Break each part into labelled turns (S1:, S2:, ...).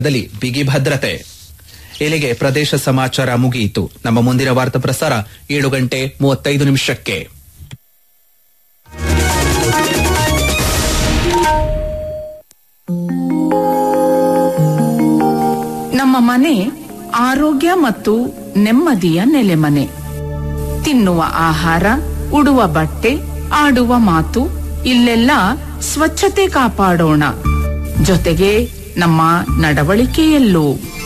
S1: ದಲ್ಲಿ ಬಿಗಿ ಭದ್ರತೆ ಇಲ್ಲಿಗೆ ಪ್ರದೇಶ ಸಮಾಚಾರ ಮುಗಿಯಿತು ನಮ್ಮ ಮುಂದಿನ ವಾರ್ತಾ ಪ್ರಸಾರ ಏಳು ಗಂಟೆ ಮೂವತ್ತೈದು ನಿಮಿಷಕ್ಕೆ
S2: ನಮ್ಮ ಮನೆ ಆರೋಗ್ಯ ಮತ್ತು ನೆಮ್ಮದಿಯ ನೆಲೆಮನೆ ತಿನ್ನುವ ಆಹಾರ ಉಡುವ ಬಟ್ಟೆ ಆಡುವ ಮಾತು ಇಲ್ಲೆಲ್ಲ ಸ್ವಚ್ಛತೆ ಕಾಪಾಡೋಣ ಜೊತೆಗೆ ನಮ್ಮ ನಡವಳಿಕೆಯಲ್ಲೂ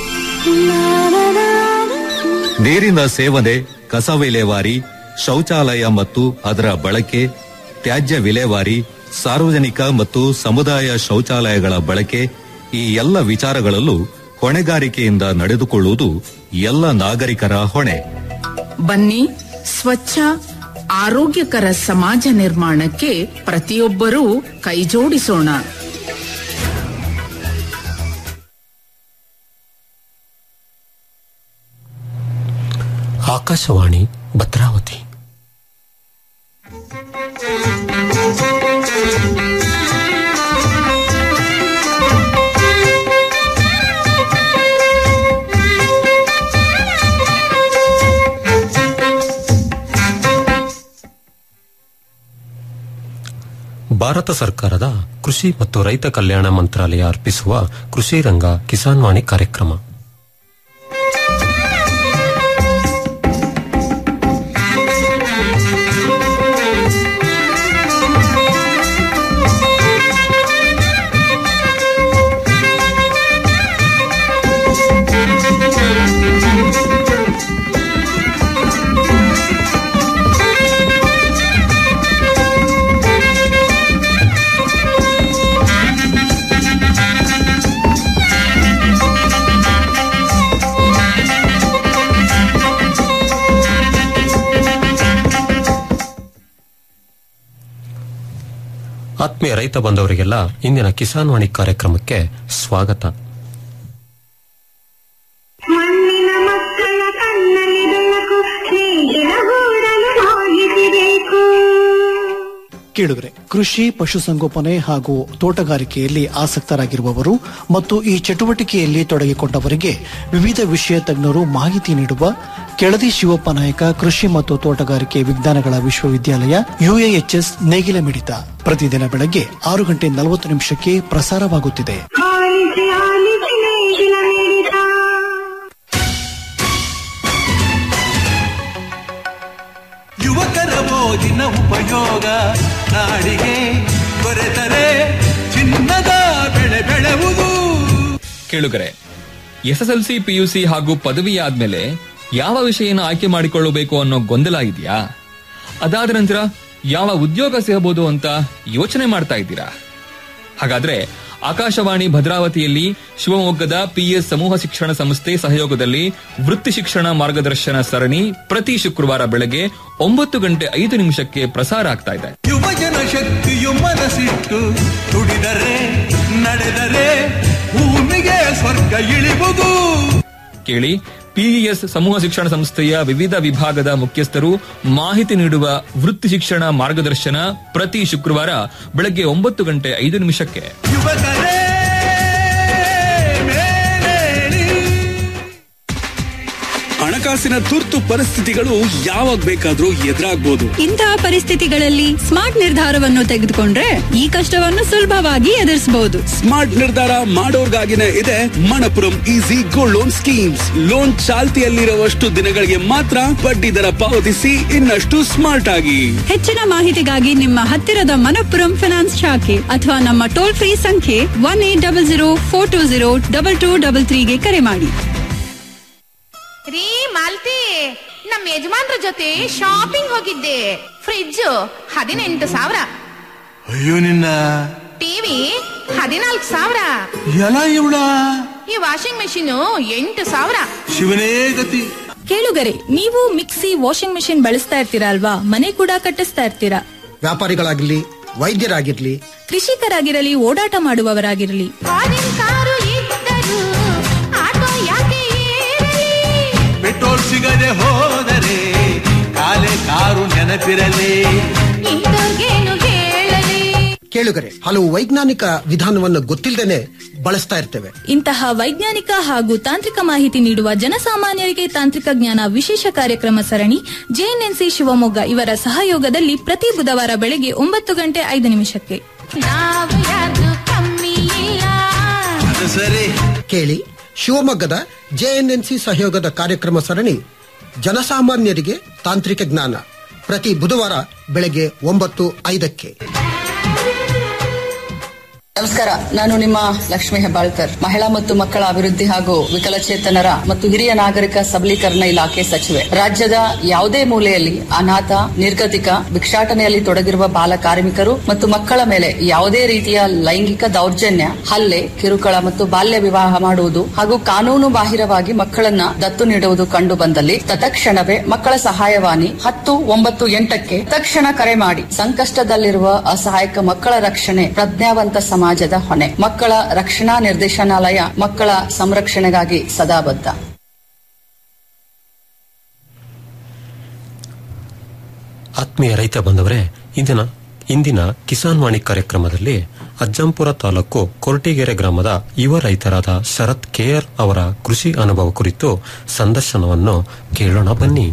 S3: ನೀರಿನ ಸೇವನೆ ಕಸ ವಿಲೇವಾರಿ ಶೌಚಾಲಯ ಮತ್ತು ಅದರ ಬಳಕೆ ತ್ಯಾಜ್ಯ ವಿಲೇವಾರಿ ಸಾರ್ವಜನಿಕ ಮತ್ತು ಸಮುದಾಯ ಶೌಚಾಲಯಗಳ ಬಳಕೆ ಈ ಎಲ್ಲ ವಿಚಾರಗಳಲ್ಲೂ ಹೊಣೆಗಾರಿಕೆಯಿಂದ ನಡೆದುಕೊಳ್ಳುವುದು ಎಲ್ಲ ನಾಗರಿಕರ ಹೊಣೆ
S2: ಬನ್ನಿ ಸ್ವಚ್ಛ ಆರೋಗ್ಯಕರ ಸಮಾಜ ನಿರ್ಮಾಣಕ್ಕೆ ಪ್ರತಿಯೊಬ್ಬರೂ ಕೈಜೋಡಿಸೋಣ
S4: ಆಕಾಶವಾಣಿ ಭದ್ರಾವತಿ ಭಾರತ ಸರ್ಕಾರದ ಕೃಷಿ ಮತ್ತು ರೈತ ಕಲ್ಯಾಣ ಮಂತ್ರಾಲಯ ಅರ್ಪಿಸುವ ಕೃಷಿ ರಂಗ ಕಿಸಾನ್ ವಾಣಿ ಕಾರ್ಯಕ್ರಮ ಆತ್ಮೀಯ ರೈತ ಬಂದವರಿಗೆಲ್ಲ ಇಂದಿನ ಕಿಸಾನ್ ವಾಣಿ ಕಾರ್ಯಕ್ರಮಕ್ಕೆ ಸ್ವಾಗತ
S5: ಮಣ್ಣಿನ ಮಕ್ಕಳ ಕಣ್ಣಲ್ಲಿ ಬೆಳಕು ನೇಗಿಲ ಗೂಡಲು ಹೋಗಿಸಬೇಕು
S6: ಕೇಳುಗರೆ ಕೃಷಿ ಪಶುಸಂಗೋಪನೆ ಹಾಗೂ ತೋಟಗಾರಿಕೆಯಲ್ಲಿ ಆಸಕ್ತರಾಗಿರುವವರು ಮತ್ತು ಈ ಚಟುವಟಿಕೆಯಲ್ಲಿ ತೊಡಗಿಕೊಂಡವರಿಗೆ ವಿವಿಧ ವಿಷಯ ತಜ್ಞರು ಮಾಹಿತಿ ನೀಡುವ ಕೆಳದಿ ಶಿವಪ್ಪ ನಾಯಕ ಕೃಷಿ ಮತ್ತು ತೋಟಗಾರಿಕೆ ವಿಜ್ಞಾನಗಳ ವಿಶ್ವವಿದ್ಯಾಲಯ ಯುಎಎಚ್ಎಸ್ ನೇಗಿಲ ಮಿಡಿತ ಪ್ರತಿದಿನ ಬೆಳಗ್ಗೆ ಆರು ಗಂಟೆ ನಲವತ್ತು ನಿಮಿಷಕ್ಕೆ ಪ್ರಸಾರವಾಗುತ್ತಿದೆ
S5: ಆಲಿಸಿ ಆಲಿಸಿ ನೇಗಿಲ ಮಿಡಿತ
S7: ಯುವಕರ ಓದಿನ ಉಪಯೋಗ ನಾಡಿಗೆ ದೊರೆತರೆ ಚಿನ್ನದ ಬೆಳೆ ಬೆಳೆವುದು
S8: ಕೇಳುಗರೆ ಎಸ್ಎಸ್ಎಲ್ಸಿ ಪಿಯುಸಿ ಹಾಗೂ ಪದವಿ ಆದ್ಮೇಲೆ ಯಾವ ವಿಷಯನ ಆಯ್ಕೆ ಮಾಡಿಕೊಳ್ಳಬೇಕು ಅನ್ನೋ ಗೊಂದಲ ಇದೆಯಾ ಅದಾದ ನಂತರ ಯಾವ ಉದ್ಯೋಗ ಸಿಗಬಹುದು ಅಂತ ಯೋಚನೆ ಮಾಡ್ತಾ ಇದ್ದೀರಾ ಹಾಗಾದ್ರೆ ಆಕಾಶವಾಣಿ ಭದ್ರಾವತಿಯಲ್ಲಿ ಶಿವಮೊಗ್ಗದ ಪಿಎಸ್ ಸಮೂಹ ಶಿಕ್ಷಣ ಸಂಸ್ಥೆ ಸಹಯೋಗದಲ್ಲಿ ವೃತ್ತಿ ಶಿಕ್ಷಣ ಮಾರ್ಗದರ್ಶನ ಸರಣಿ ಪ್ರತಿ ಶುಕ್ರವಾರ ಬೆಳಗ್ಗೆ ಒಂಬತ್ತು ಗಂಟೆ ಐದು ನಿಮಿಷಕ್ಕೆ ಪ್ರಸಾರ ಆಗ್ತಾ ಇದೆ
S7: ಯುವಜನ ಶಕ್ತಿಯು ಮನಸ್ಸಿಟ್ಟು ದುಡಿದರೆ ನಡೆದರೆ ಭೂಮಿಗೆ ಸ್ವರ್ಗ ಇಳಿವುದು
S8: ಕೇಳಿ ಪಿಇಎಸ್ ಸಮೂಹ ಶಿಕ್ಷಣ ಸಂಸ್ಥೆಯ ವಿವಿಧ ವಿಭಾಗದ ಮುಖ್ಯಸ್ಥರು ಮಾಹಿತಿ ನೀಡುವ ವೃತ್ತಿ ಶಿಕ್ಷಣ ಮಾರ್ಗದರ್ಶನ ಪ್ರತಿ ಶುಕ್ರವಾರ ಬೆಳಗ್ಗೆ ಒಂಬತ್ತು ಗಂಟೆ ಐದು ನಿಮಿಷಕ್ಕೆ
S7: ಯುವಕರೇ ಮೇಲೇಳಿ
S9: ಹಣಕಾಸಿನ ತುರ್ತು ಪರಿಸ್ಥಿತಿಗಳು ಯಾವಾಗ ಬೇಕಾದ್ರೂ ಎದುರಾಗ್ಬೋದು
S10: ಇಂತಹ ಪರಿಸ್ಥಿತಿಗಳಲ್ಲಿ ಸ್ಮಾರ್ಟ್ ನಿರ್ಧಾರವನ್ನು ತೆಗೆದುಕೊಂಡ್ರೆ ಈ ಕಷ್ಟವನ್ನು ಸುಲಭವಾಗಿ ಎದುರಿಸಬಹುದು
S9: ಸ್ಮಾರ್ಟ್ ನಿರ್ಧಾರ ಮಾಡೋರ್ಗಾಗಿನೇ ಇದೆ Manappuram easy gold loan schemes loan ಚಾಲ್ತಿಯಲ್ಲಿರುವಷ್ಟು ದಿನಗಳಿಗೆ ಮಾತ್ರ ಬಡ್ಡಿ ದರ ಪಾವತಿಸಿ ಇನ್ನಷ್ಟು ಸ್ಮಾರ್ಟ್ ಆಗಿ
S10: ಹೆಚ್ಚಿನ ಮಾಹಿತಿಗಾಗಿ ನಿಮ್ಮ ಹತ್ತಿರದ ಮನಪ್ಪುರಂ ಫಿನಾನ್ಸ್ ಶಾಖೆ ಅಥವಾ ನಮ್ಮ ಟೋಲ್ ಫ್ರೀ ಸಂಖ್ಯೆ one eight double zero four two zero double two double ತ್ರೀಗೆ ಕರೆ ಮಾಡಿ
S11: ರೀ ಮಾಲ್ತಿ ನಮ್ಮ ಯಜಮಾನ್ರ ಜೊತೆ ಶಾಪಿಂಗ್ ಹೋಗಿದ್ದೆ ಫ್ರಿಡ್ಜ್ ಹದಿನೆಂಟು ಸಾವಿರ
S7: ಅಯ್ಯೋ ನಿನ್ನ
S11: ಟಿವಿ ಹದಿನಾಲ್ಕು ಸಾವಿರ
S7: ಎಲ್ಲ ಇವಳ
S11: ಈ ವಾಷಿಂಗ್ ಮೆಷಿನ್ ಎಂಟು ಸಾವಿರ
S7: ಶಿವನೇ ಗತಿ
S12: ಕೇಳುಗರೆ ನೀವು ಮಿಕ್ಸಿ ವಾಷಿಂಗ್ ಮೆಷಿನ್ ಬಳಸ್ತಾ ಇರ್ತೀರಾ ಅಲ್ವಾ ಮನೆ ಕೂಡ ಕಟ್ಟಿಸ್ತಾ ಇರ್ತೀರಾ
S13: ವ್ಯಾಪಾರಿಗಳಾಗಿರ್ಲಿ ವೈದ್ಯರಾಗಿರ್ಲಿ
S12: ಕೃಷಿಕರಾಗಿರಲಿ ಓಡಾಟ ಮಾಡುವವರಾಗಿರಲಿ
S11: ಫಾರಿನ್ ಕಾರು ಇದ್ದರು ಆಟೋ ಯಾಕೆ ಏರಲಿ?
S7: ಪೆಟ್ರೋಲ್ ಸಿಗದೆ ಹೋದರೆ ಕಾಲೆ ಕಾರು ನೆನಪಿರಲಿ
S11: ಇಂಥವ್ರ್ಗೇನು ಹೇಳಲಿ
S13: ಕೇಳುಗರೆ ಹಲವು ವೈಜ್ಞಾನಿಕ ವಿಧಾನವನ್ನು ಗೊತ್ತಿಲ್ಲದೇನೆ ಬಳಸ್ತಾ ಇರ್ತೇವೆ
S12: ಇಂತಹ ವೈಜ್ಞಾನಿಕ ಹಾಗೂ ತಾಂತ್ರಿಕ ಮಾಹಿತಿ ನೀಡುವ ಜನಸಾಮಾನ್ಯರಿಗೆ ತಾಂತ್ರಿಕ ಜ್ಞಾನ ವಿಶೇಷ ಕಾರ್ಯಕ್ರಮ ಸರಣಿ ಜೆಎನ್ಎನ್ಸಿ ಶಿವಮೊಗ್ಗ ಇವರ ಸಹಯೋಗದಲ್ಲಿ ಪ್ರತಿ ಬುಧವಾರ ಬೆಳಗ್ಗೆ ಒಂಬತ್ತು ಗಂಟೆ ಐದು ನಿಮಿಷಕ್ಕೆ
S11: ನಾವು ಯಾರ್ದು ಕಮ್ಮಿ ಇಲ್ಲ
S7: ಅದು ಸರಿ
S13: ಕೇಳಿ ಶಿವಮೊಗ್ಗದ ಜೆಎನ್ಎನ್ಸಿ ಸಹಯೋಗದ ಕಾರ್ಯಕ್ರಮ ಸರಣಿ ಜನಸಾಮಾನ್ಯರಿಗೆ ತಾಂತ್ರಿಕ ಜ್ಞಾನ ಪ್ರತಿ ಬುಧವಾರ ಬೆಳಗ್ಗೆ ಒಂಬತ್ತು ಐದಕ್ಕೆ
S14: ನಮಸ್ಕಾರ ನಾನು ನಿಮ್ಮ ಲಕ್ಷ್ಮಿ ಹೆಬ್ಬಾಳ್ಕರ್ ಮಹಿಳಾ ಮತ್ತು ಮಕ್ಕಳ ಅಭಿವೃದ್ಧಿ ಹಾಗೂ ವಿಕಲಚೇತನರ ಮತ್ತು ಹಿರಿಯ ನಾಗರಿಕ ಸಬಲೀಕರಣ ಇಲಾಖೆ ಸಚಿವೆ ರಾಜ್ಯದ ಯಾವುದೇ ಮೂಲೆಯಲ್ಲಿ ಅನಾಥ ನಿರ್ಗತಿಕ ಭಿಕ್ಷಾಟನೆಯಲ್ಲಿ ತೊಡಗಿರುವ ಬಾಲ ಕಾರ್ಮಿಕರು ಮತ್ತು ಮಕ್ಕಳ ಮೇಲೆ ಯಾವುದೇ ರೀತಿಯ ಲೈಂಗಿಕ ದೌರ್ಜನ್ಯ ಹಲ್ಲೆ ಕಿರುಕುಳ ಮತ್ತು ಬಾಲ್ಯ ವಿವಾಹ ಮಾಡುವುದು ಹಾಗೂ ಕಾನೂನು ಬಾಹಿರವಾಗಿ ಮಕ್ಕಳನ್ನ ದತ್ತು ನೀಡುವುದು ಕಂಡು ಬಂದಲ್ಲಿ ತತ್ಕ್ಷಣವೇ ಮಕ್ಕಳ ಸಹಾಯವಾಣಿ ಹತ್ತು ಒಂಬತ್ತು ಎಂಟಕ್ಕೆ ತಕ್ಷಣ ಕರೆ ಮಾಡಿ ಸಂಕಷ್ಟದಲ್ಲಿರುವ ಅಸಹಾಯಕ ಮಕ್ಕಳ ರಕ್ಷಣೆ ಪ್ರಜ್ಞಾವಂತ ಸಮಾಜದ ಹೊಣೆ ಮಕ್ಕಳ ರಕ್ಷಣಾ ನಿರ್ದೇಶನಾಲಯ ಮಕ್ಕಳ ಸಂರಕ್ಷಣೆಗಾಗಿ ಸದಾ ಬದ್ಧ
S4: ಆತ್ಮೀಯ ರೈತ ಬಂದವರೇ ಇಂದಿನ ಇಂದಿನ ಕಿಸಾನ್ ವಾಣಿ ಕಾರ್ಯಕ್ರಮದಲ್ಲಿ ಅಜ್ಜಂಪುರ ತಾಲೂಕು ಕೊರಟಿಗೆರೆ ಗ್ರಾಮದ ಯುವ ರೈತರಾದ ಶರತ್ ಕೆಆರ್ ಅವರ ಕೃಷಿ ಅನುಭವ ಕುರಿತು ಸಂದರ್ಶನವನ್ನು ಕೇಳೋಣ ಬನ್ನಿ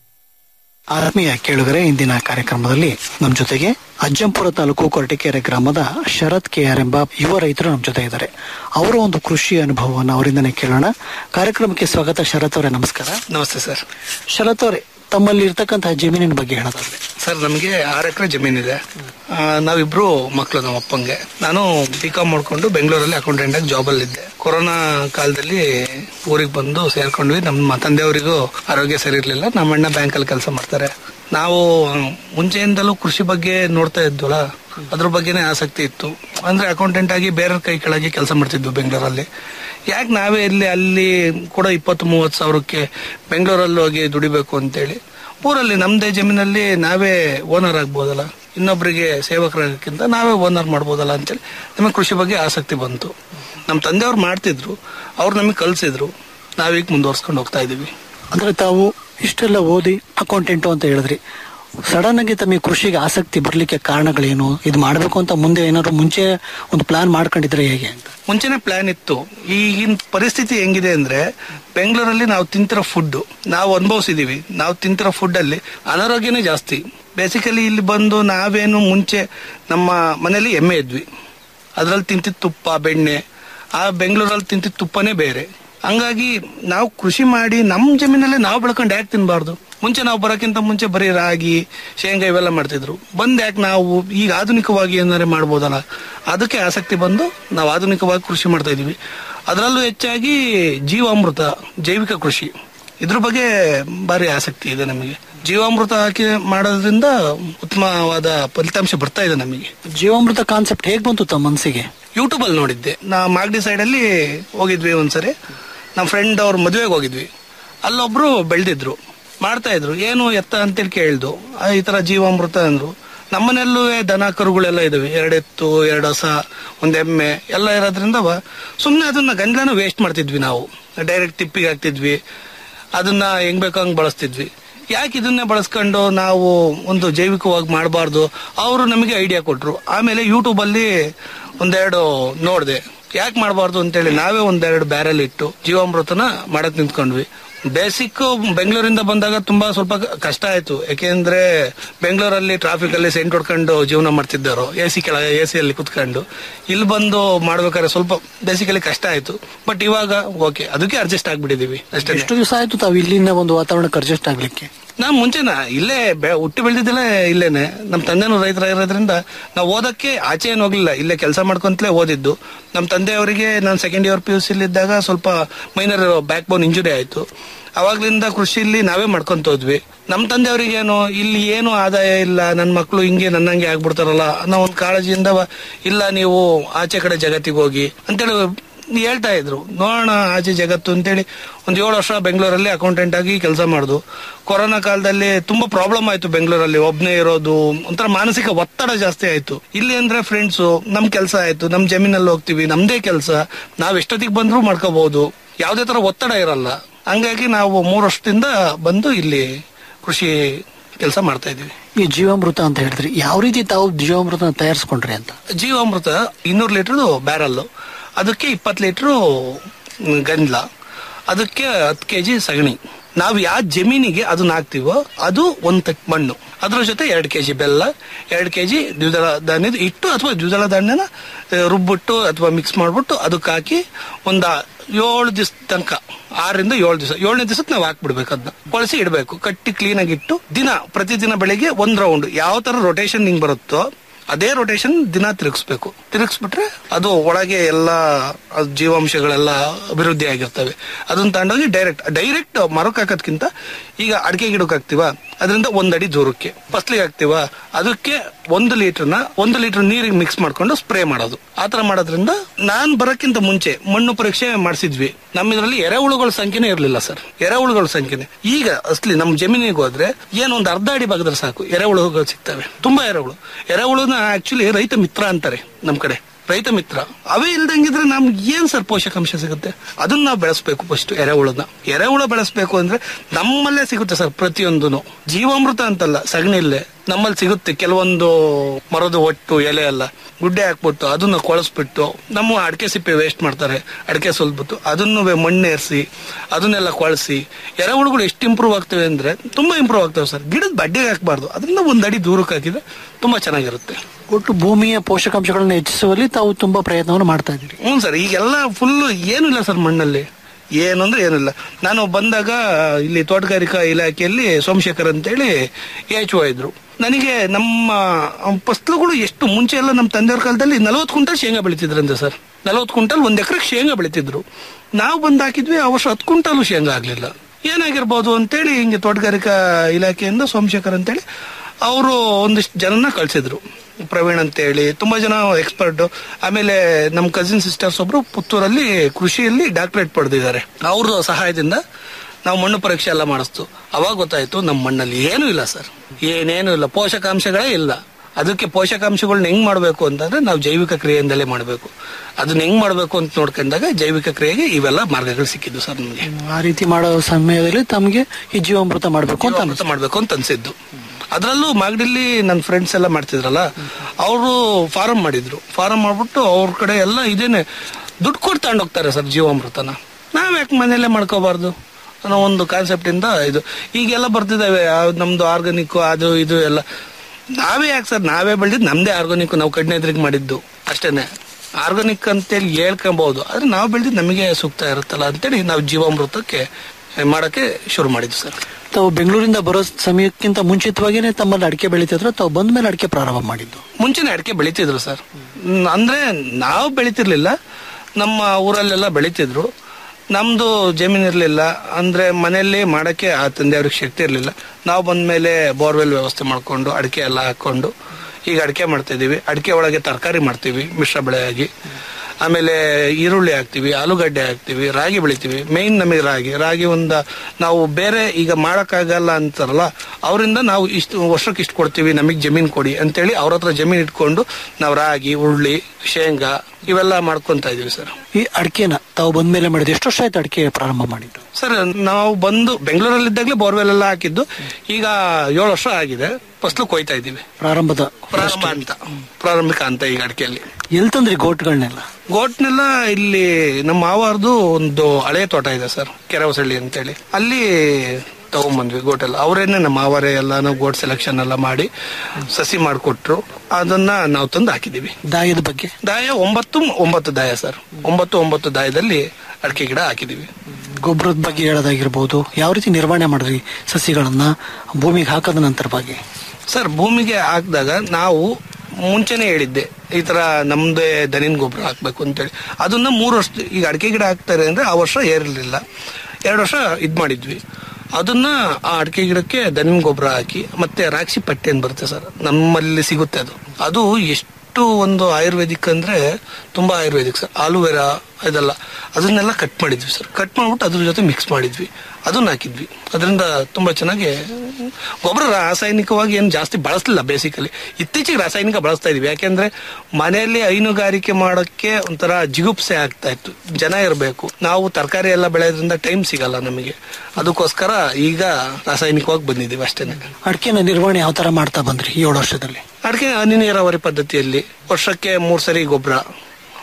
S6: ಆತ್ಮೀಯ ಕೇಳುಗರೆ ಇಂದಿನ ಕಾರ್ಯಕ್ರಮದಲ್ಲಿ ನಮ್ಮ ಜೊತೆಗೆ ಅಜ್ಜಂಪುರ ತಾಲೂಕು ಕೊರಟಗೆರೆ ಗ್ರಾಮದ ಶರತ್ ಕೆಆರ್ ಎಂಬ ಯುವ ರೈತರು ನಮ್ಮ ಜೊತೆ ಇದ್ದಾರೆ ಅವರ ಒಂದು ಕೃಷಿ ಅನುಭವವನ್ನು ಅವರಿಂದನೇ ಕೇಳೋಣ ಕಾರ್ಯಕ್ರಮಕ್ಕೆ ಸ್ವಾಗತ ಶರತ್ ಅವರೇ ನಮಸ್ಕಾರ
S15: ನಮಸ್ತೆ ಸರ್
S6: ಶರತ್ ಅವರೇ ತಮ್ಮಲ್ಲಿ ಇರ್ತಕ್ಕಂತಹ ಜಮೀನಿನ ಬಗ್ಗೆ ಹೇಳೋದಾದ್ರೆ
S15: ಸರ್ ನಮಗೆ ಆರು ಎಕರೆ ಜಮೀನಿದೆ ಆ, ನಾವಿಬ್ರು ಮಕ್ಕಳು ನಮ್ಮ ಅಪ್ಪಂಗೆ ನಾನು ಬಿ ಕಾಮ್ ಮಾಡ್ಕೊಂಡು ಬೆಂಗಳೂರಲ್ಲಿ ಅಕೌಂಟೆಂಟ್ ಆಗಿ ಜಾಬ್ ಅಲ್ಲಿ ಇದ್ದೆ ಕೊರೋನಾ ಕಾಲದಲ್ಲಿ ಊರಿಗೆ ಬಂದು ಸೇರ್ಕೊಂಡ್ವಿ ನಮ್ಮ ತಂದೆಯವರಿಗೂ ಆರೋಗ್ಯ ಸರಿ ಇರ್ಲಿಲ್ಲ ನಮ್ಮ ಅಣ್ಣ ಬ್ಯಾಂಕ್ ಅಲ್ಲಿ ಕೆಲಸ ಮಾಡ್ತಾರೆ ನಾವು ಮುಂಚೆಯಿಂದಲೂ ಕೃಷಿ ಬಗ್ಗೆ ನೋಡ್ತಾ ಇದ್ವಲ್ಲ ಅದ್ರ ಬಗ್ಗೆನೇ ಆಸಕ್ತಿ ಇತ್ತು ಅಂದ್ರೆ ಅಕೌಂಟೆಂಟ್ ಆಗಿ ಬೇರೆ ಕೈ ಕೆಳಗೆ ಕೆಲಸ ಮಾಡ್ತಿದ್ವಿ ಬೆಂಗಳೂರಲ್ಲಿ ಯಾಕೆ ನಾವೇ ಇಲ್ಲಿ ಅಲ್ಲಿ ಕೂಡ ಇಪ್ಪತ್ತು ಮೂವತ್ತು ಸಾವಿರಕ್ಕೆ ಬೆಂಗಳೂರಲ್ಲಿ ಹೋಗಿ ದುಡಿಬೇಕು ಅಂತೇಳಿ ಊರಲ್ಲಿ ನಮ್ದೇ ಜಮೀನಲ್ಲಿ ನಾವೇ ಓನರ್ ಆಗ್ಬೋದಲ್ಲ ಇನ್ನೊಬ್ಬರಿಗೆ ಸೇವಕರಾಗಕ್ಕಿಂತ ನಾವೇ ಓನರ್ ಮಾಡ್ಬೋದಲ್ಲ ಅಂತೇಳಿ ನಮಗೆ ಕೃಷಿ ಬಗ್ಗೆ ಆಸಕ್ತಿ ಬಂತು ನಮ್ಮ ತಂದೆಯವ್ರು ಮಾಡ್ತಿದ್ರು ಅವ್ರು ನಮಗೆ ಕಲ್ಸಿದ್ರು ನಾವೀಗ ಮುಂದುವರ್ಸ್ಕೊಂಡು ಹೋಗ್ತಾ ಇದೀವಿ
S6: ಅಂದ್ರೆ ತಾವು ಇಷ್ಟೆಲ್ಲ ಓದಿ ಅಕೌಂಟೆಂಟು ಅಂತ ಹೇಳಿದ್ರಿ ಸಡನ್ ಆಗಿ ತಮಗೆ ಕೃಷಿಗೆ ಆಸಕ್ತಿ ಬರ್ಲಿಕ್ಕೆ ಕಾರಣಗಳೇನು ಇದು ಮಾಡ್ಬೇಕು ಅಂತ ಮುಂದೆ ಏನಾದ್ರು ಮುಂಚೆ ಒಂದು ಪ್ಲಾನ್ ಮಾಡ್ಕೊಂಡಿದ್ರೆ ಹೇಗೆ ಅಂತ
S15: ಮುಂಚೆನೆ ಪ್ಲಾನ್ ಇತ್ತು ಈಗಿನ ಪರಿಸ್ಥಿತಿ ಹೆಂಗಿದೆ ಅಂದ್ರೆ ಬೆಂಗಳೂರಲ್ಲಿ ನಾವು ತಿಂತಿರೋ ಫುಡ್ ನಾವು ಅನುಭವಿಸಿದೀವಿ ನಾವು ತಿಂತಿರೋ ಫುಡ್ ಅಲ್ಲಿ ಅನಾರೋಗ್ಯನೇ ಜಾಸ್ತಿ ಬೇಸಿಕಲಿ ಇಲ್ಲಿ ಬಂದು ನಾವೇನು ಮುಂಚೆ ನಮ್ಮ ಮನೇಲಿ ಎಮ್ಮೆ ಇದ್ವಿ ಅದ್ರಲ್ಲಿ ತಿಂತಿದ್ ತುಪ್ಪ ಬೆಣ್ಣೆ ಆ ಬೆಂಗಳೂರಲ್ಲಿ ತಿಂತಿದ್ ತುಪ್ಪನೇ ಬೇರೆ ಹಂಗಾಗಿ ನಾವು ಕೃಷಿ ಮಾಡಿ ನಮ್ಮ ಜಮೀನಲ್ಲೇ ನಾವು ಬೆಳ್ಕೊಂಡು ಯಾಕೆ ತಿನ್ಬಾರ್ದು ಮುಂಚೆ ನಾವು ಬರೋಕ್ಕಿಂತ ಮುಂಚೆ ಬರೀ ರಾಗಿ ಶೇಂಗಾ ಇವೆಲ್ಲ ಮಾಡ್ತಿದ್ರು ಬಂದ್ ಯಾಕೆ ನಾವು ಈಗ ಆಧುನಿಕವಾಗಿ ಏನಾರೆ ಮಾಡ್ಬೋದಲ್ಲ ಅದಕ್ಕೆ ಆಸಕ್ತಿ ಬಂದು ನಾವು ಆಧುನಿಕವಾಗಿ ಕೃಷಿ ಮಾಡ್ತಾ ಇದೀವಿ ಅದರಲ್ಲೂ ಹೆಚ್ಚಾಗಿ ಜೀವಾಮೃತ ಜೈವಿಕ ಕೃಷಿ ಇದ್ರ ಬಗ್ಗೆ ಭಾರಿ ಆಸಕ್ತಿ ಇದೆ ನಮಗೆ ಜೀವಾಮೃತ ಹಾಕಿ ಮಾಡೋದ್ರಿಂದ ಉತ್ತಮವಾದ ಫಲಿತಾಂಶ ಬರ್ತಾ ಇದೆ ನಮಗೆ
S6: ಜೀವಾಮೃತ ಕಾನ್ಸೆಪ್ಟ್ ಹೇಗ್ ಬಂತು ತಮ್ಮ ಮನಸ್ಸಿಗೆ
S15: ಯೂಟ್ಯೂಬ್ ಅಲ್ಲಿ ನೋಡಿದ್ದೆ ನಾ ಮಾಗಡಿ ಸೈಡ್ ಅಲ್ಲಿ ಹೋಗಿದ್ವಿ ಒಂದ್ಸರಿ ನಮ್ಮ ಫ್ರೆಂಡ್ ಅವ್ರ ಮದುವೆಗೆ ಹೋಗಿದ್ವಿ ಅಲ್ಲೊಬ್ರು ಬೆಳೆದಿದ್ರು ಮಾಡ್ತಾ ಇದ್ರು ಏನು ಎತ್ತ ಅಂತೇಳಿ ಕೇಳ್ದು ಆ, ಈ ತರ ಜೀವಾಮೃತ ಅಂದ್ರು ನಮ್ಮನೆಲ್ಲೂ ದನ ಕರುಗಳೆಲ್ಲ ಇದಾವೆ ಎರಡು ಎತ್ತು ಎರಡು ಹಸ ಒಂದ್ ಎಮ್ಮೆ ಎಲ್ಲ ಇರೋದ್ರಿಂದ ಸುಮ್ಮನೆ ಅದನ್ನ ಗಂಜಲನ ವೇಸ್ಟ್ ಮಾಡ್ತಿದ್ವಿ ನಾವು ಡೈರೆಕ್ಟ್ ತಿಪ್ಪಿಗೆ ಹಾಕ್ತಿದ್ವಿ ಅದನ್ನ ಹೆಂಗ್ ಬೇಕೋ ಹಂಗ್ ಬಳಸ್ತಿದ್ವಿ ಯಾಕೆ ಇದನ್ನೇ ಬಳಸ್ಕೊಂಡು ನಾವು ಒಂದು ಜೈವಿಕವಾಗಿ ಮಾಡಬಾರ್ದು ಅವರು ನಮಗೆ ಐಡಿಯಾ ಕೊಟ್ರು ಆಮೇಲೆ ಯೂಟ್ಯೂಬ್ ಅಲ್ಲಿ ಒಂದೆರಡು ನೋಡಿದೆ ಯಾಕೆ ಮಾಡಬಾರ್ದು ಅಂತೇಳಿ ನಾವೇ ಒಂದೆರಡು ಬ್ಯಾರಲ್ ಇಟ್ಟು ಜೀವಾಮೃತನ ಮಾಡಕ್ ನಿಂತ್ಕೊಂಡ್ವಿ ಬೇಸಿಕ್ ಬೆಂಗಳೂರಿಂದ ಬಂದಾಗ ತುಂಬಾ ಸ್ವಲ್ಪ ಕಷ್ಟ ಆಯ್ತು ಯಾಕೆಂದ್ರೆ ಬೆಂಗಳೂರಲ್ಲಿ ಟ್ರಾಫಿಕ್ ಅಲ್ಲಿ ಸೆಂಟ್ ಹೊಡ್ಕೊಂಡು ಜೀವನ ಮಾಡ್ತಿದ್ದರು ಎ ಸಿ ಕೆಳಗೆ ಎ ಸಿ ಅಲ್ಲಿ ಕುತ್ಕೊಂಡು ಇಲ್ಲಿ ಬಂದು ಮಾಡ್ಬೇಕಾದ್ರೆ ಸ್ವಲ್ಪ ಬೇಸಿಕಲಿ ಕಷ್ಟ ಆಯ್ತು ಬಟ್ ಇವಾಗ ಓಕೆ ಅದಕ್ಕೆ ಅಡ್ಜಸ್ಟ್ ಆಗ್ಬಿಟ್ಟಿದೀವಿ ಅಷ್ಟೇ
S6: ಎಷ್ಟು ದಿವಸ ಆಯ್ತು ತಾವು ಇಲ್ಲಿಂದ ಒಂದು ವಾತಾವರಣಕ್ಕೆ ಅಡ್ಜಸ್ಟ್ ಆಗ್ಲಿಕ್ಕೆ
S15: ನಾ ಮುಂಚೆನ ಇಲ್ಲೇ ಬೆ- ಹುಟ್ಟಿ ಬೆಳೆದಿದ್ದೆಲ್ಲ ಇಲ್ಲೇನೆ ನಮ್ಮ ತಂದೆನೂ ರೈತರಾಗಿರೋದ್ರಿಂದ ನಾವು ಓದಕ್ಕೆ ಆಚೆ ಏನು ಹೋಗ್ಲಿಲ್ಲ ಇಲ್ಲೇ ಕೆಲಸ ಮಾಡ್ಕೊಂತಲೇ ಓದಿದ್ದು ನಮ್ಮ ತಂದೆಯವರಿಗೆ ನಾನು ಸೆಕೆಂಡ್ ಇಯರ್ ಪಿ ಯು ಇದ್ದಾಗ ಸ್ವಲ್ಪ ಮೈನರ್ ಬ್ಯಾಕ್ ಬೋನ್ ಇಂಜುರಿ ಆಯ್ತು ಅವಾಗ್ಲಿಂದ ಕೃಷಿಲಿ ನಾವೇ ಮಾಡ್ಕೊಂತ ಹೋದ್ವಿ ನಮ್ಮ ತಂದೆಯವರಿಗೆ ಏನು ಇಲ್ಲಿ ಏನು ಆದಾಯ ಇಲ್ಲ ನನ್ನ ಮಕ್ಕಳು ಹಿಂಗೆ ನನ್ನಂಗೆ ಆಗ್ಬಿಡ್ತಾರಲ್ಲ ಅನ್ನೋ ಒಂದು ಕಾಳಜಿಯಿಂದ ವ- ಇಲ್ಲ ನೀವು ಆಚೆ ಕಡೆ ಜಗತ್ತಿಗೆ ಹೋಗಿ ಅಂತೇಳಿ ಹೇಳ್ತಾ ಇದ್ರು ನೋಡೋಣ ಆಚೆ ಜಗತ್ತು ಅಂತೇಳಿ ಒಂದ್ ಏಳು ವರ್ಷ ಬೆಂಗಳೂರಲ್ಲಿ ಅಕೌಂಟೆಂಟ್ ಆಗಿ ಕೆಲಸ ಮಾಡುದು ಕೊರೋನಾ ಕಾಲದಲ್ಲಿ ತುಂಬಾ ಪ್ರಾಬ್ಲಮ್ ಆಯ್ತು ಬೆಂಗಳೂರಲ್ಲಿ ಒಬ್ನೇ ಇರೋದು ಒಂಥರ ಮಾನಸಿಕ ಒತ್ತಡ ಜಾಸ್ತಿ ಆಯ್ತು ಇಲ್ಲಿ ಅಂದ್ರೆ ಫ್ರೆಂಡ್ಸು ನಮ್ ಕೆಲಸ ಆಯ್ತು ನಮ್ ಜಮೀನಲ್ಲಿ ಹೋಗ್ತೀವಿ ನಮ್ದೇ ಕೆಲಸ ನಾವ್ ಎಷ್ಟೊತ್ತಿಗೆ ಬಂದ್ರು ಮಾಡ್ಕೋಬಹುದು ಯಾವ್ದೇ ತರ ಒತ್ತಡ ಇರಲ್ಲ ಹಂಗಾಗಿ ನಾವು ಮೂರು ವರ್ಷದಿಂದ ಬಂದು ಇಲ್ಲಿ ಕೃಷಿ ಕೆಲಸ ಮಾಡ್ತಾ ಇದೀವಿ
S6: ಈ ಜೀವಾಮೃತ ಅಂತ ಹೇಳಿದ್ರಿ ಯಾವ ರೀತಿ ತಾವು ಜೀವಾಮೃತ ತಯಾರಿಸ್ಕೊಂಡ್ರಿ ಅಂತ
S15: ಜೀವಾಮೃತ ಇನ್ನೂರು ಲೀಟರ್ ಬ್ಯಾರಲ್ ಅದಕ್ಕೆ ಇಪ್ಪತ್ತು ಲೀಟ್ರು ಗಂಜಲ ಅದಕ್ಕೆ ಹತ್ತು ಕೆ ಜಿ ಸಗಣಿ ನಾವು ಯಾವ ಜಮೀನಿಗೆ ಅದನ್ನ ಹಾಕ್ತಿವೋ ಅದು ಒಂದ್ ತಟ್ ಮಣ್ಣು ಅದ್ರ ಜೊತೆ ಎರಡು ಕೆ ಜಿ ಬೆಲ್ಲ ಎರಡು ಕೆ ಜಿ ದ್ವಿದಳ ಧಾನ್ಯದ ಹಿಟ್ಟು ಅಥವಾ ದ್ವಿದಳ ಧಾನ್ಯನ ಆ, ರುಬ್ಬಿಟ್ಟು ಅಥವಾ ಮಿಕ್ಸ್ ಮಾಡ್ಬಿಟ್ಟು ಅದಕ್ಕೆ ಹಾಕಿ ಒಂದ ಏಳು ದಿವಸ ತನಕ ಆರರಿಂದ ಏಳು ದಿವಸ ಏಳನೇ ದಿವಸಕ್ಕೆ ನಾವು ಹಾಕ್ಬಿಡ್ಬೇಕು ಅದನ್ನ ಕೊಳಸಿ ಇಡಬೇಕು ಕಟ್ಟಿ ಕ್ಲೀನ್ ಆಗಿ ಇಟ್ಟು ದಿನ ಪ್ರತಿದಿನ ಬೆಳಿಗ್ಗೆ ಒಂದ್ ರೌಂಡ್ ಯಾವ ತರ ರೊಟೇಷನ್ ಹಿಂಗ್ ಬರುತ್ತೋ ಅದೇ ರೊಟೇಷನ್ ದಿನ ತಿರುಗಿಸ್ಬೇಕು ತಿರುಗಿಸ್ಬಿಟ್ರೆ ಅದು ಒಳಗೆ ಎಲ್ಲ ಅದ್ ಜೀವಾಂಶಗಳೆಲ್ಲ ಅಭಿವೃದ್ಧಿ ಆಗಿರ್ತವೆ ಅದನ್ನ ತಗೊಂಡೋಗಿ ಡೈರೆಕ್ಟ್ ಡೈರೆಕ್ಟ್ ಮರಕ್ಕೆ ಹಾಕೋದ್ಕಿಂತ ಈಗ ಅಡಿಕೆ ಗಿಡಕ್ಕೆ ಹಾಕ್ತಿವ ಅದರಿಂದ ಒಂದಡಿ ದೂರಕ್ಕೆ ಫಸ್ಲಿಗೆ ಹಾಕ್ತಿವ ಅದಕ್ಕೆ ಒಂದು ಲೀಟರ್ನ ಒಂದು ಲೀಟರ್ ನೀರಿಗೆ ಮಿಕ್ಸ್ ಮಾಡ್ಕೊಂಡು ಸ್ಪ್ರೇ ಮಾಡೋದು ಆತರ ಮಾಡೋದ್ರಿಂದ ನಾನ್ ಬರಕ್ಕಿಂತ ಮುಂಚೆ ಮಣ್ಣು ಪರೀಕ್ಷೆ ಮಾಡಿಸಿದ್ವಿ ನಮ್ಮ ಇದರಲ್ಲಿ ಎರೆಹುಳುಗಳ ಸಂಖ್ಯೆನೇ ಇರಲಿಲ್ಲ ಸರ್ ಎರೆಹುಳುಗಳ ಸಂಖ್ಯೆನೆ ಈಗ ಅಸ್ಲಿ ನಮ್ಮ ಜಮೀನಿಗೆ ಹೋದ್ರೆ ಏನು ಒಂದು ಅರ್ಧ ಅಡಿ ಬಾಗಿದ್ರೆ ಸಾಕು ಎರೆಹುಳುಗಳು ಸಿಗ್ತವೆ ತುಂಬಾ ಎರೆಹುಳು ಎರೆಹುಳುನ ಆಕ್ಚುಲಿ ರೈತ ಮಿತ್ರ ಅಂತಾರೆ ನಮ್ ಕಡೆ ರೈತ ಮಿತ್ರ ಅವೇ ಇಲ್ದಂಗಿದ್ರೆ ನಮ್ಗೆ ಏನ್ ಸರ್ ಪೋಷಕಾಂಶ ಸಿಗುತ್ತೆ ಅದನ್ನ ನಾವು ಬೆಳೆಸ್ಬೇಕು ಫಸ್ಟ್ ಎರೆಹುಳನ ಎರೆಹುಳ ಬೆಳೆಸ್ಬೇಕು ಅಂದ್ರೆ ನಮ್ಮಲ್ಲೇ ಸಿಗುತ್ತೆ ಸರ್ ಪ್ರತಿಯೊಂದು ಜೀವಾಮೃತ ಅಂತಲ್ಲ ಸಗಣಿಲ್ಲೇ ನಮ್ಮಲ್ಲಿ ಸಿಗುತ್ತೆ ಕೆಲವೊಂದು ಮರದ ಒಟ್ಟು ಎಲೆ ಎಲ್ಲ ಗುಡ್ಡೆ ಹಾಕ್ಬಿಟ್ಟು ಅದನ್ನ ಕೊಳಸ್ಬಿಟ್ಟು ನಮ್ಮ ಅಡಿಕೆ ಸಿಪ್ಪೆ ವೇಸ್ಟ್ ಮಾಡ್ತಾರೆ ಅಡಿಕೆ ಸುಲ್ಬಿಟ್ಟು ಅದನ್ನು ಮಣ್ಣು ಏರಿಸಿ ಅದನ್ನೆಲ್ಲ ಕೊಳಸಿ ಎರೆಹುಳುಗಳು ಎಷ್ಟು ಇಂಪ್ರೂವ್ ಆಗ್ತವೆ ಅಂದ್ರೆ ತುಂಬಾ ಇಂಪ್ರೂವ್ ಆಗ್ತವೆ ಸರ್ ಗಿಡದ ಬಡ್ಡೆಗೆ ಹಾಕ್ಬಾರ್ದು ಅದರಿಂದ ಒಂದ್ ಅಡಿ ದೂರಕ್ಕೆ ಹಾಕಿದ್ರೆ ತುಂಬಾ ಚೆನ್ನಾಗಿರುತ್ತೆ
S6: ಒಟ್ಟು ಭೂಮಿಯ ಪೋಷಕಾಂಶಗಳನ್ನು ಹೆಚ್ಚಿಸುವಲ್ಲಿ ತಾವು ತುಂಬಾ ಪ್ರಯತ್ನವನ್ನು ಮಾಡ್ತಾ ಇದ್ದೀರಿ
S15: ಹ್ಞೂ ಸರ್ ಈಗೆಲ್ಲ ಫುಲ್ ಏನು ಇಲ್ಲ ಸರ್ ಮಣ್ಣಲ್ಲಿ ಏನು ಅಂದ್ರೆ ಏನಿಲ್ಲ ನಾನು ಬಂದಾಗ ಇಲ್ಲಿ ತೋಟಗಾರಿಕಾ ಇಲಾಖೆಯಲ್ಲಿ ಸೋಮಶೇಖರ್ ಅಂತೇಳಿ ಎಚ್ ಇದ್ರು ನನಗೆ ನಮ್ಮ ಫಸ್ಲುಗಳು ಎಷ್ಟು ಮುಂಚೆ ಎಲ್ಲ ನಮ್ಮ ತಂದೆಯವ್ರ ಕಾಲದಲ್ಲಿ ನಲವತ್ತು ಕ್ವಿಂಟಲ್ ಶೇಂಗಾ ಬೆಳಿತಿದ್ರಂತೆ ಸರ್ ನಲವತ್ತು ಕ್ವಿಂಟಲ್ ಒಂದ್ ಎಕರೆಗೆ ಶೇಂಗಾ ಬೆಳಿತಿದ್ರು ನಾವು ಬಂದ್ ಹಾಕಿದ್ವಿ ಆ ವರ್ಷ ಹತ್ತು ಕ್ವಿಂಟಲ್ ಶೇಂಗಾ ಆಗ್ಲಿಲ್ಲ ಏನಾಗಿರ್ಬೋದು ಅಂತೇಳಿ ಹಿಂಗೆ ತೋಟಗಾರಿಕಾ ಇಲಾಖೆಯಿಂದ ಸೋಮಶೇಖರ್ ಅಂತೇಳಿ ಅವರು ಒಂದಿಷ್ಟು ಜನನ ಕಳ್ಸಿದ್ರು ಪ್ರವೀಣ್ ಅಂತೇಳಿ ತುಂಬಾ ಜನ ಎಕ್ಸ್ಪರ್ಟ್ ಆಮೇಲೆ ನಮ್ಮ ಕಸಿನ್ ಸಿಸ್ಟರ್ಸ್ ಒಬ್ರು ಪುತ್ತೂರಲ್ಲಿ ಕೃಷಿಯಲ್ಲಿ ಡಾಕ್ಟರೇಟ್ ಪಡೆದಿದ್ದಾರೆ ಅವ್ರ ಸಹಾಯದಿಂದ ನಾವು ಮಣ್ಣು ಪರೀಕ್ಷೆ ಎಲ್ಲ ಮಾಡಿಸ್ತು ಅವಾಗ ಗೊತ್ತಾಯ್ತು ನಮ್ಮ ಮಣ್ಣಲ್ಲಿ ಏನೂ ಇಲ್ಲ ಸರ್ ಏನೇನು ಇಲ್ಲ ಪೋಷಕಾಂಶಗಳೇ ಇಲ್ಲ ಅದಕ್ಕೆ ಪೋಷಕಾಂಶಗಳನ್ನ ಹೆಂಗ್ ಮಾಡಬೇಕು ಅಂತಂದ್ರೆ ನಾವು ಜೈವಿಕ ಕ್ರಿಯೆಯಿಂದಲೇ ಮಾಡಬೇಕು ಅದನ್ನ ಹೆಂಗ್ ಮಾಡಬೇಕು ಅಂತ ನೋಡ್ಕೊಂಡಾಗ ಜೈವಿಕ ಕ್ರಿಯೆಗೆ ಇವೆಲ್ಲ ಮಾರ್ಗಗಳು ಸಿಕ್ಕಿದ್ದು ಸರ್ ನಮಗೆ
S6: ಆ ರೀತಿ ಮಾಡೋ ಸಮಯದಲ್ಲಿ ತಮಗೆ ಈ ಜೀವಾಮೃತ ಮಾಡಬೇಕು ಅಂತ
S15: ಜೀವಾಮೃತ ಮಾಡ್ಬೇಕು ಅಂತ ಅನ್ಸಿದ್ದು ಅದರಲ್ಲೂ ಮಾಗಡಿಲಿ ನನ್ನ ಫ್ರೆಂಡ್ಸ್ ಎಲ್ಲ ಮಾಡ್ತಿದ್ರಲ್ಲ ಅವರು ಫಾರಂ ಮಾಡಿದ್ರು ಫಾರಂ ಮಾಡ್ಬಿಟ್ಟು ಅವ್ರ ಕಡೆ ಎಲ್ಲ ಇದೇನೆ ದುಡ್ಡು ಕೊಟ್ಟು ತಗೊಂಡು ಹೋಗ್ತಾರೆ ಸರ್ ಜೀವಾಮೃತನ ನಾವ್ ಯಾಕೆ ಮನೆಯಲ್ಲೇ ಮಾಡ್ಕೋಬಾರ್ದು ಅನ್ನೋ ಒಂದು ಕಾನ್ಸೆಪ್ಟ್ ಇಂದ ಇದು ಈಗೆಲ್ಲ ಬರ್ತಿದಾವೆ ಯಾವ್ದು ನಮ್ದು ಆರ್ಗಾನಿಕ್ ಅದು ಇದು ಎಲ್ಲ ನಾವೇ ಯಾಕೆ ಸರ್ ನಾವೇ ಬೆಳೆದಿದ್ದು ನಮ್ದೇ ಆರ್ಗಾನಿಕ್ ನಾವು ಕಡಿಮೆ ಎದುರಿಗೆ ಮಾಡಿದ್ದು ಅಷ್ಟೇನೆ ಆರ್ಗಾನಿಕ್ ಅಂತೇಳಿ ಹೇಳ್ಕೊಬಹುದು ಆದ್ರೆ ನಾವು ಬೆಳೆದಿದ್ದು ನಮಗೆ ಸೂಕ್ತ ಇರುತ್ತಲ್ಲ ಅಂತೇಳಿ ನಾವು ಜೀವಾಮೃತಕ್ಕೆ ಮಾಡಕ್ಕೆ ಶುರು ಮಾಡಿದ್ವಿ ಸರ್
S6: ತಾವು ಬೆಂಗಳೂರಿಂದ ಬರೋ ಸಮಯಕ್ಕಿಂತ ಮುಂಚಿತವಾಗಿನೇ ತಮ್ಮಲ್ಲಿ ಅಡಿಕೆ ಬೆಳೀತಿದ್ರು ತಾವು ಬಂದ ಮೇಲೆ ಅಡಿಕೆ ಪ್ರಾರಂಭ ಮಾಡಿದ್ದು
S15: ಮುಂಚೆನೆ ಅಡಿಕೆ ಬೆಳಿತಿದ್ರು ಸರ್ ಹ್ಮ್, ಅಂದ್ರೆ ನಾವು ಬೆಳಿತಿರ್ಲಿಲ್ಲ ನಮ್ಮ ಊರಲ್ಲೆಲ್ಲ ಬೆಳಿತಿದ್ರು ನಮ್ದು ಜಮೀನ್ ಇರ್ಲಿಲ್ಲ ಅಂದ್ರೆ ಮನೆಯಲ್ಲಿ ಮಾಡಕ್ಕೆ ಆ ತಂದೆಯವ್ರಿಗೆ ಶಕ್ತಿ ಇರ್ಲಿಲ್ಲ ನಾವು ಬಂದ್ಮೇಲೆ ಬೋರ್ವೆಲ್ ವ್ಯವಸ್ಥೆ ಮಾಡ್ಕೊಂಡು ಅಡಿಕೆ ಎಲ್ಲ ಹಾಕೊಂಡು ಈಗ ಅಡಿಕೆ ಮಾಡ್ತಾ ಇದೀವಿ ಅಡಿಕೆ ಒಳಗೆ ತರಕಾರಿ ಮಾಡ್ತೀವಿ ಮಿಶ್ರ ಬೆಳೆಯಾಗಿ ಆಮೇಲೆ ಈರುಳ್ಳಿ ಹಾಕ್ತಿವಿ ಆಲೂಗಡ್ಡೆ ಹಾಕ್ತಿವಿ ರಾಗಿ ಬೆಳಿತೀವಿ ಮೇಯ್ನ್ ನಮಗೆ ರಾಗಿ ರಾಗಿ ಒಂದ ನಾವು ಬೇರೆ ಈಗ ಮಾಡಕ್ಕಾಗಲ್ಲ ಅಂತಾರಲ್ಲ ಅವರಿಂದ ನಾವು ಇಷ್ಟು ವರ್ಷಕ್ಕೆ ಇಷ್ಟು ಕೊಡ್ತೀವಿ ನಮಗೆ ಜಮೀನ್ ಕೊಡಿ ಅಂತೇಳಿ ಅವ್ರ ಹತ್ರ ಜಮೀನ್ ಇಟ್ಕೊಂಡು ನಾವು ರಾಗಿ ಉರುಳಿ ಶೇಂಗಾ ಇವೆಲ್ಲ ಮಾಡ್ಕೊಂತ ಇದೀವಿ ಸರ್
S6: ಈ ಅಡಿಕೆನ ತಾವು ಬಂದ ಮೇಲೆ ಮಾಡಿದ್ದು ಎಷ್ಟು ವರ್ಷ ಆಯ್ತು ಅಡಿಕೆ ಪ್ರಾರಂಭ ಮಾಡಿದ್ದು
S15: ಸರ್ ನಾವು ಬಂದು ಬೆಂಗಳೂರಲ್ಲಿದ್ದಾಗಲೇ ಬೋರ್ವೆಲ್ ಎಲ್ಲ ಹಾಕಿದ್ದು ಈಗ ಏಳು ವರ್ಷ ಆಗಿದೆ ಫಸ್ಲು ಕೊಯ್ತಾ ಇದೀವಿ
S6: ಪ್ರಾರಂಭದ
S15: ಪ್ರಾರಂಭ ಅಂತ ಪ್ರಾರಂಭಿಕ ಅಂತ ಈಗ ಅಡಿಕೆಯಲ್ಲಿ
S6: ಎಲ್ಲಿ ತಂದ್ರಿ ಗೋಟ್ಗಳನ್ನೆಲ್ಲ
S15: ಗೋಟ್ನೆಲ್ಲ ಇಲ್ಲಿ ನಮ್ಮ ಮಾವಾರ್ದು ಒಂದು ಹಳೆ ತೋಟ ಇದೆ ಸರ್ ಕೆರವಸಳ್ಳಿ ಅಂತೇಳಿ ಅಲ್ಲಿ ತಗೊಂಬಂದ್ವಿ ಗೋಟೆಲ್ಲ ಅವರೇನೆ ನಮ್ಮ ಮಾವರೇ ಎಲ್ಲ ನಾವು ಗೋಟ್ ಸೆಲೆಕ್ಷನ್ ಎಲ್ಲ ಮಾಡಿ ಸಸಿ ಮಾಡಿಕೊಟ್ರು ಅದನ್ನ ನಾವು ತಂದು ಹಾಕಿದೀವಿ
S6: ದಾಯದ ಬಗ್ಗೆ
S15: ದಾಯ ಒಂಬತ್ತು ಒಂಬತ್ತು ದಾಯ ಸರ್ ಒಂಬತ್ತು ಒಂಬತ್ತು ದಾಯದಲ್ಲಿ ಅಡಿಕೆ ಗಿಡ ಹಾಕಿದೀವಿ
S6: ಗೊಬ್ಬರದ ಬಗ್ಗೆ ಹೇಳೋದಾಗಿರ್ಬೋದು ಯಾವ ರೀತಿ ನಿರ್ವಹಣೆ ಮಾಡಿದ್ರಿ ಸಸಿಗಳನ್ನ ಭೂಮಿಗೆ ಹಾಕದ ನಂತರ ಬಗ್ಗೆ
S15: ಸರ್ ಭೂಮಿಗೆ ಹಾಕಿದಾಗ ನಾವು ಮುಂಚೆನೆ ಹೇಳಿದ್ದೆ ಈ ತರ ನಮ್ದೇ ದನಿನ್ ಗೊಬ್ಬರ ಹಾಕ್ಬೇಕು ಅಂತೇಳಿ ಅದನ್ನ ಮೂರು ವರ್ಷ ಈಗ ಅಡಿಕೆ ಗಿಡ ಹಾಕ್ತಾರೆ ಅಂದ್ರೆ ಆ ವರ್ಷ ಏರಿರ್ಲಿಲ್ಲ ಎರಡು ವರ್ಷ ಇದ್ ಮಾಡಿದ್ವಿ ಅದನ್ನ ಆ ಅಡಿಕೆ ಗಿಡಕ್ಕೆ ದನಿನ್ ಗೊಬ್ಬರ ಹಾಕಿ ಮತ್ತೆ ರಾಕ್ಷಿ ಪಟ್ಟಿ ಅಂತ ಬರುತ್ತೆ ಸರ್ ನಮ್ಮಲ್ಲಿ ಸಿಗುತ್ತೆ ಅದು ಅದು ಎಷ್ಟು ಒಂದು ಆಯುರ್ವೇದಿಕ್ ಅಂದ್ರೆ ತುಂಬಾ ಆಯುರ್ವೇದಿಕ್ ಸರ್ ಆಲೂವೆರಾ ಇದೆಲ್ಲ ಅದನ್ನೆಲ್ಲ ಕಟ್ ಮಾಡಿದ್ವಿ ಸರ್ ಕಟ್ ಮಾಡ್ಬಿಟ್ಟು ಅದ್ರ ಜೊತೆ ಮಿಕ್ಸ್ ಮಾಡಿದ್ವಿ ಅದನ್ನ ಹಾಕಿದ್ವಿ ಅದರಿಂದ ತುಂಬಾ ಚೆನ್ನಾಗಿ ಗೊಬ್ಬರ ರಾಸಾಯನಿಕವಾಗಿ ಏನು ಜಾಸ್ತಿ ಬಳಸಲಿಲ್ಲ ಬೇಸಿಕಲಿ ಇತ್ತೀಚೆಗೆ ರಾಸಾಯನಿಕ ಬಳಸ್ತಾ ಇದೀವಿ ಯಾಕೆಂದ್ರೆ ಮನೆಯಲ್ಲಿ ಹೈನುಗಾರಿಕೆ ಮಾಡೋಕ್ಕೆ ಒಂಥರ ಜಿಗುಪ್ಸೆ ಆಗ್ತಾ ಇತ್ತು ಜನ ಇರಬೇಕು ನಾವು ತರಕಾರಿ ಎಲ್ಲ ಬೆಳೆಯೋದ್ರಿಂದ ಟೈಮ್ ಸಿಗಲ್ಲ ನಮಗೆ ಅದಕ್ಕೋಸ್ಕರ ಈಗ ರಾಸಾಯನಿಕವಾಗಿ ಬಂದಿದ್ದೀವಿ ಅಷ್ಟೇನೆ
S6: ಅಡಿಕೆನ ನಿರ್ವಹಣೆ ಯಾವ ತರ ಮಾಡ್ತಾ ಬಂದ್ರಿ ಈ ಏಳು ವರ್ಷದಲ್ಲಿ
S15: ಅಡಿಕೆ ಹನಿ ನೀರಾವರಿ ಪದ್ಧತಿಯಲ್ಲಿ ವರ್ಷಕ್ಕೆ ಮೂರ್ ಸರಿ ಗೊಬ್ಬರ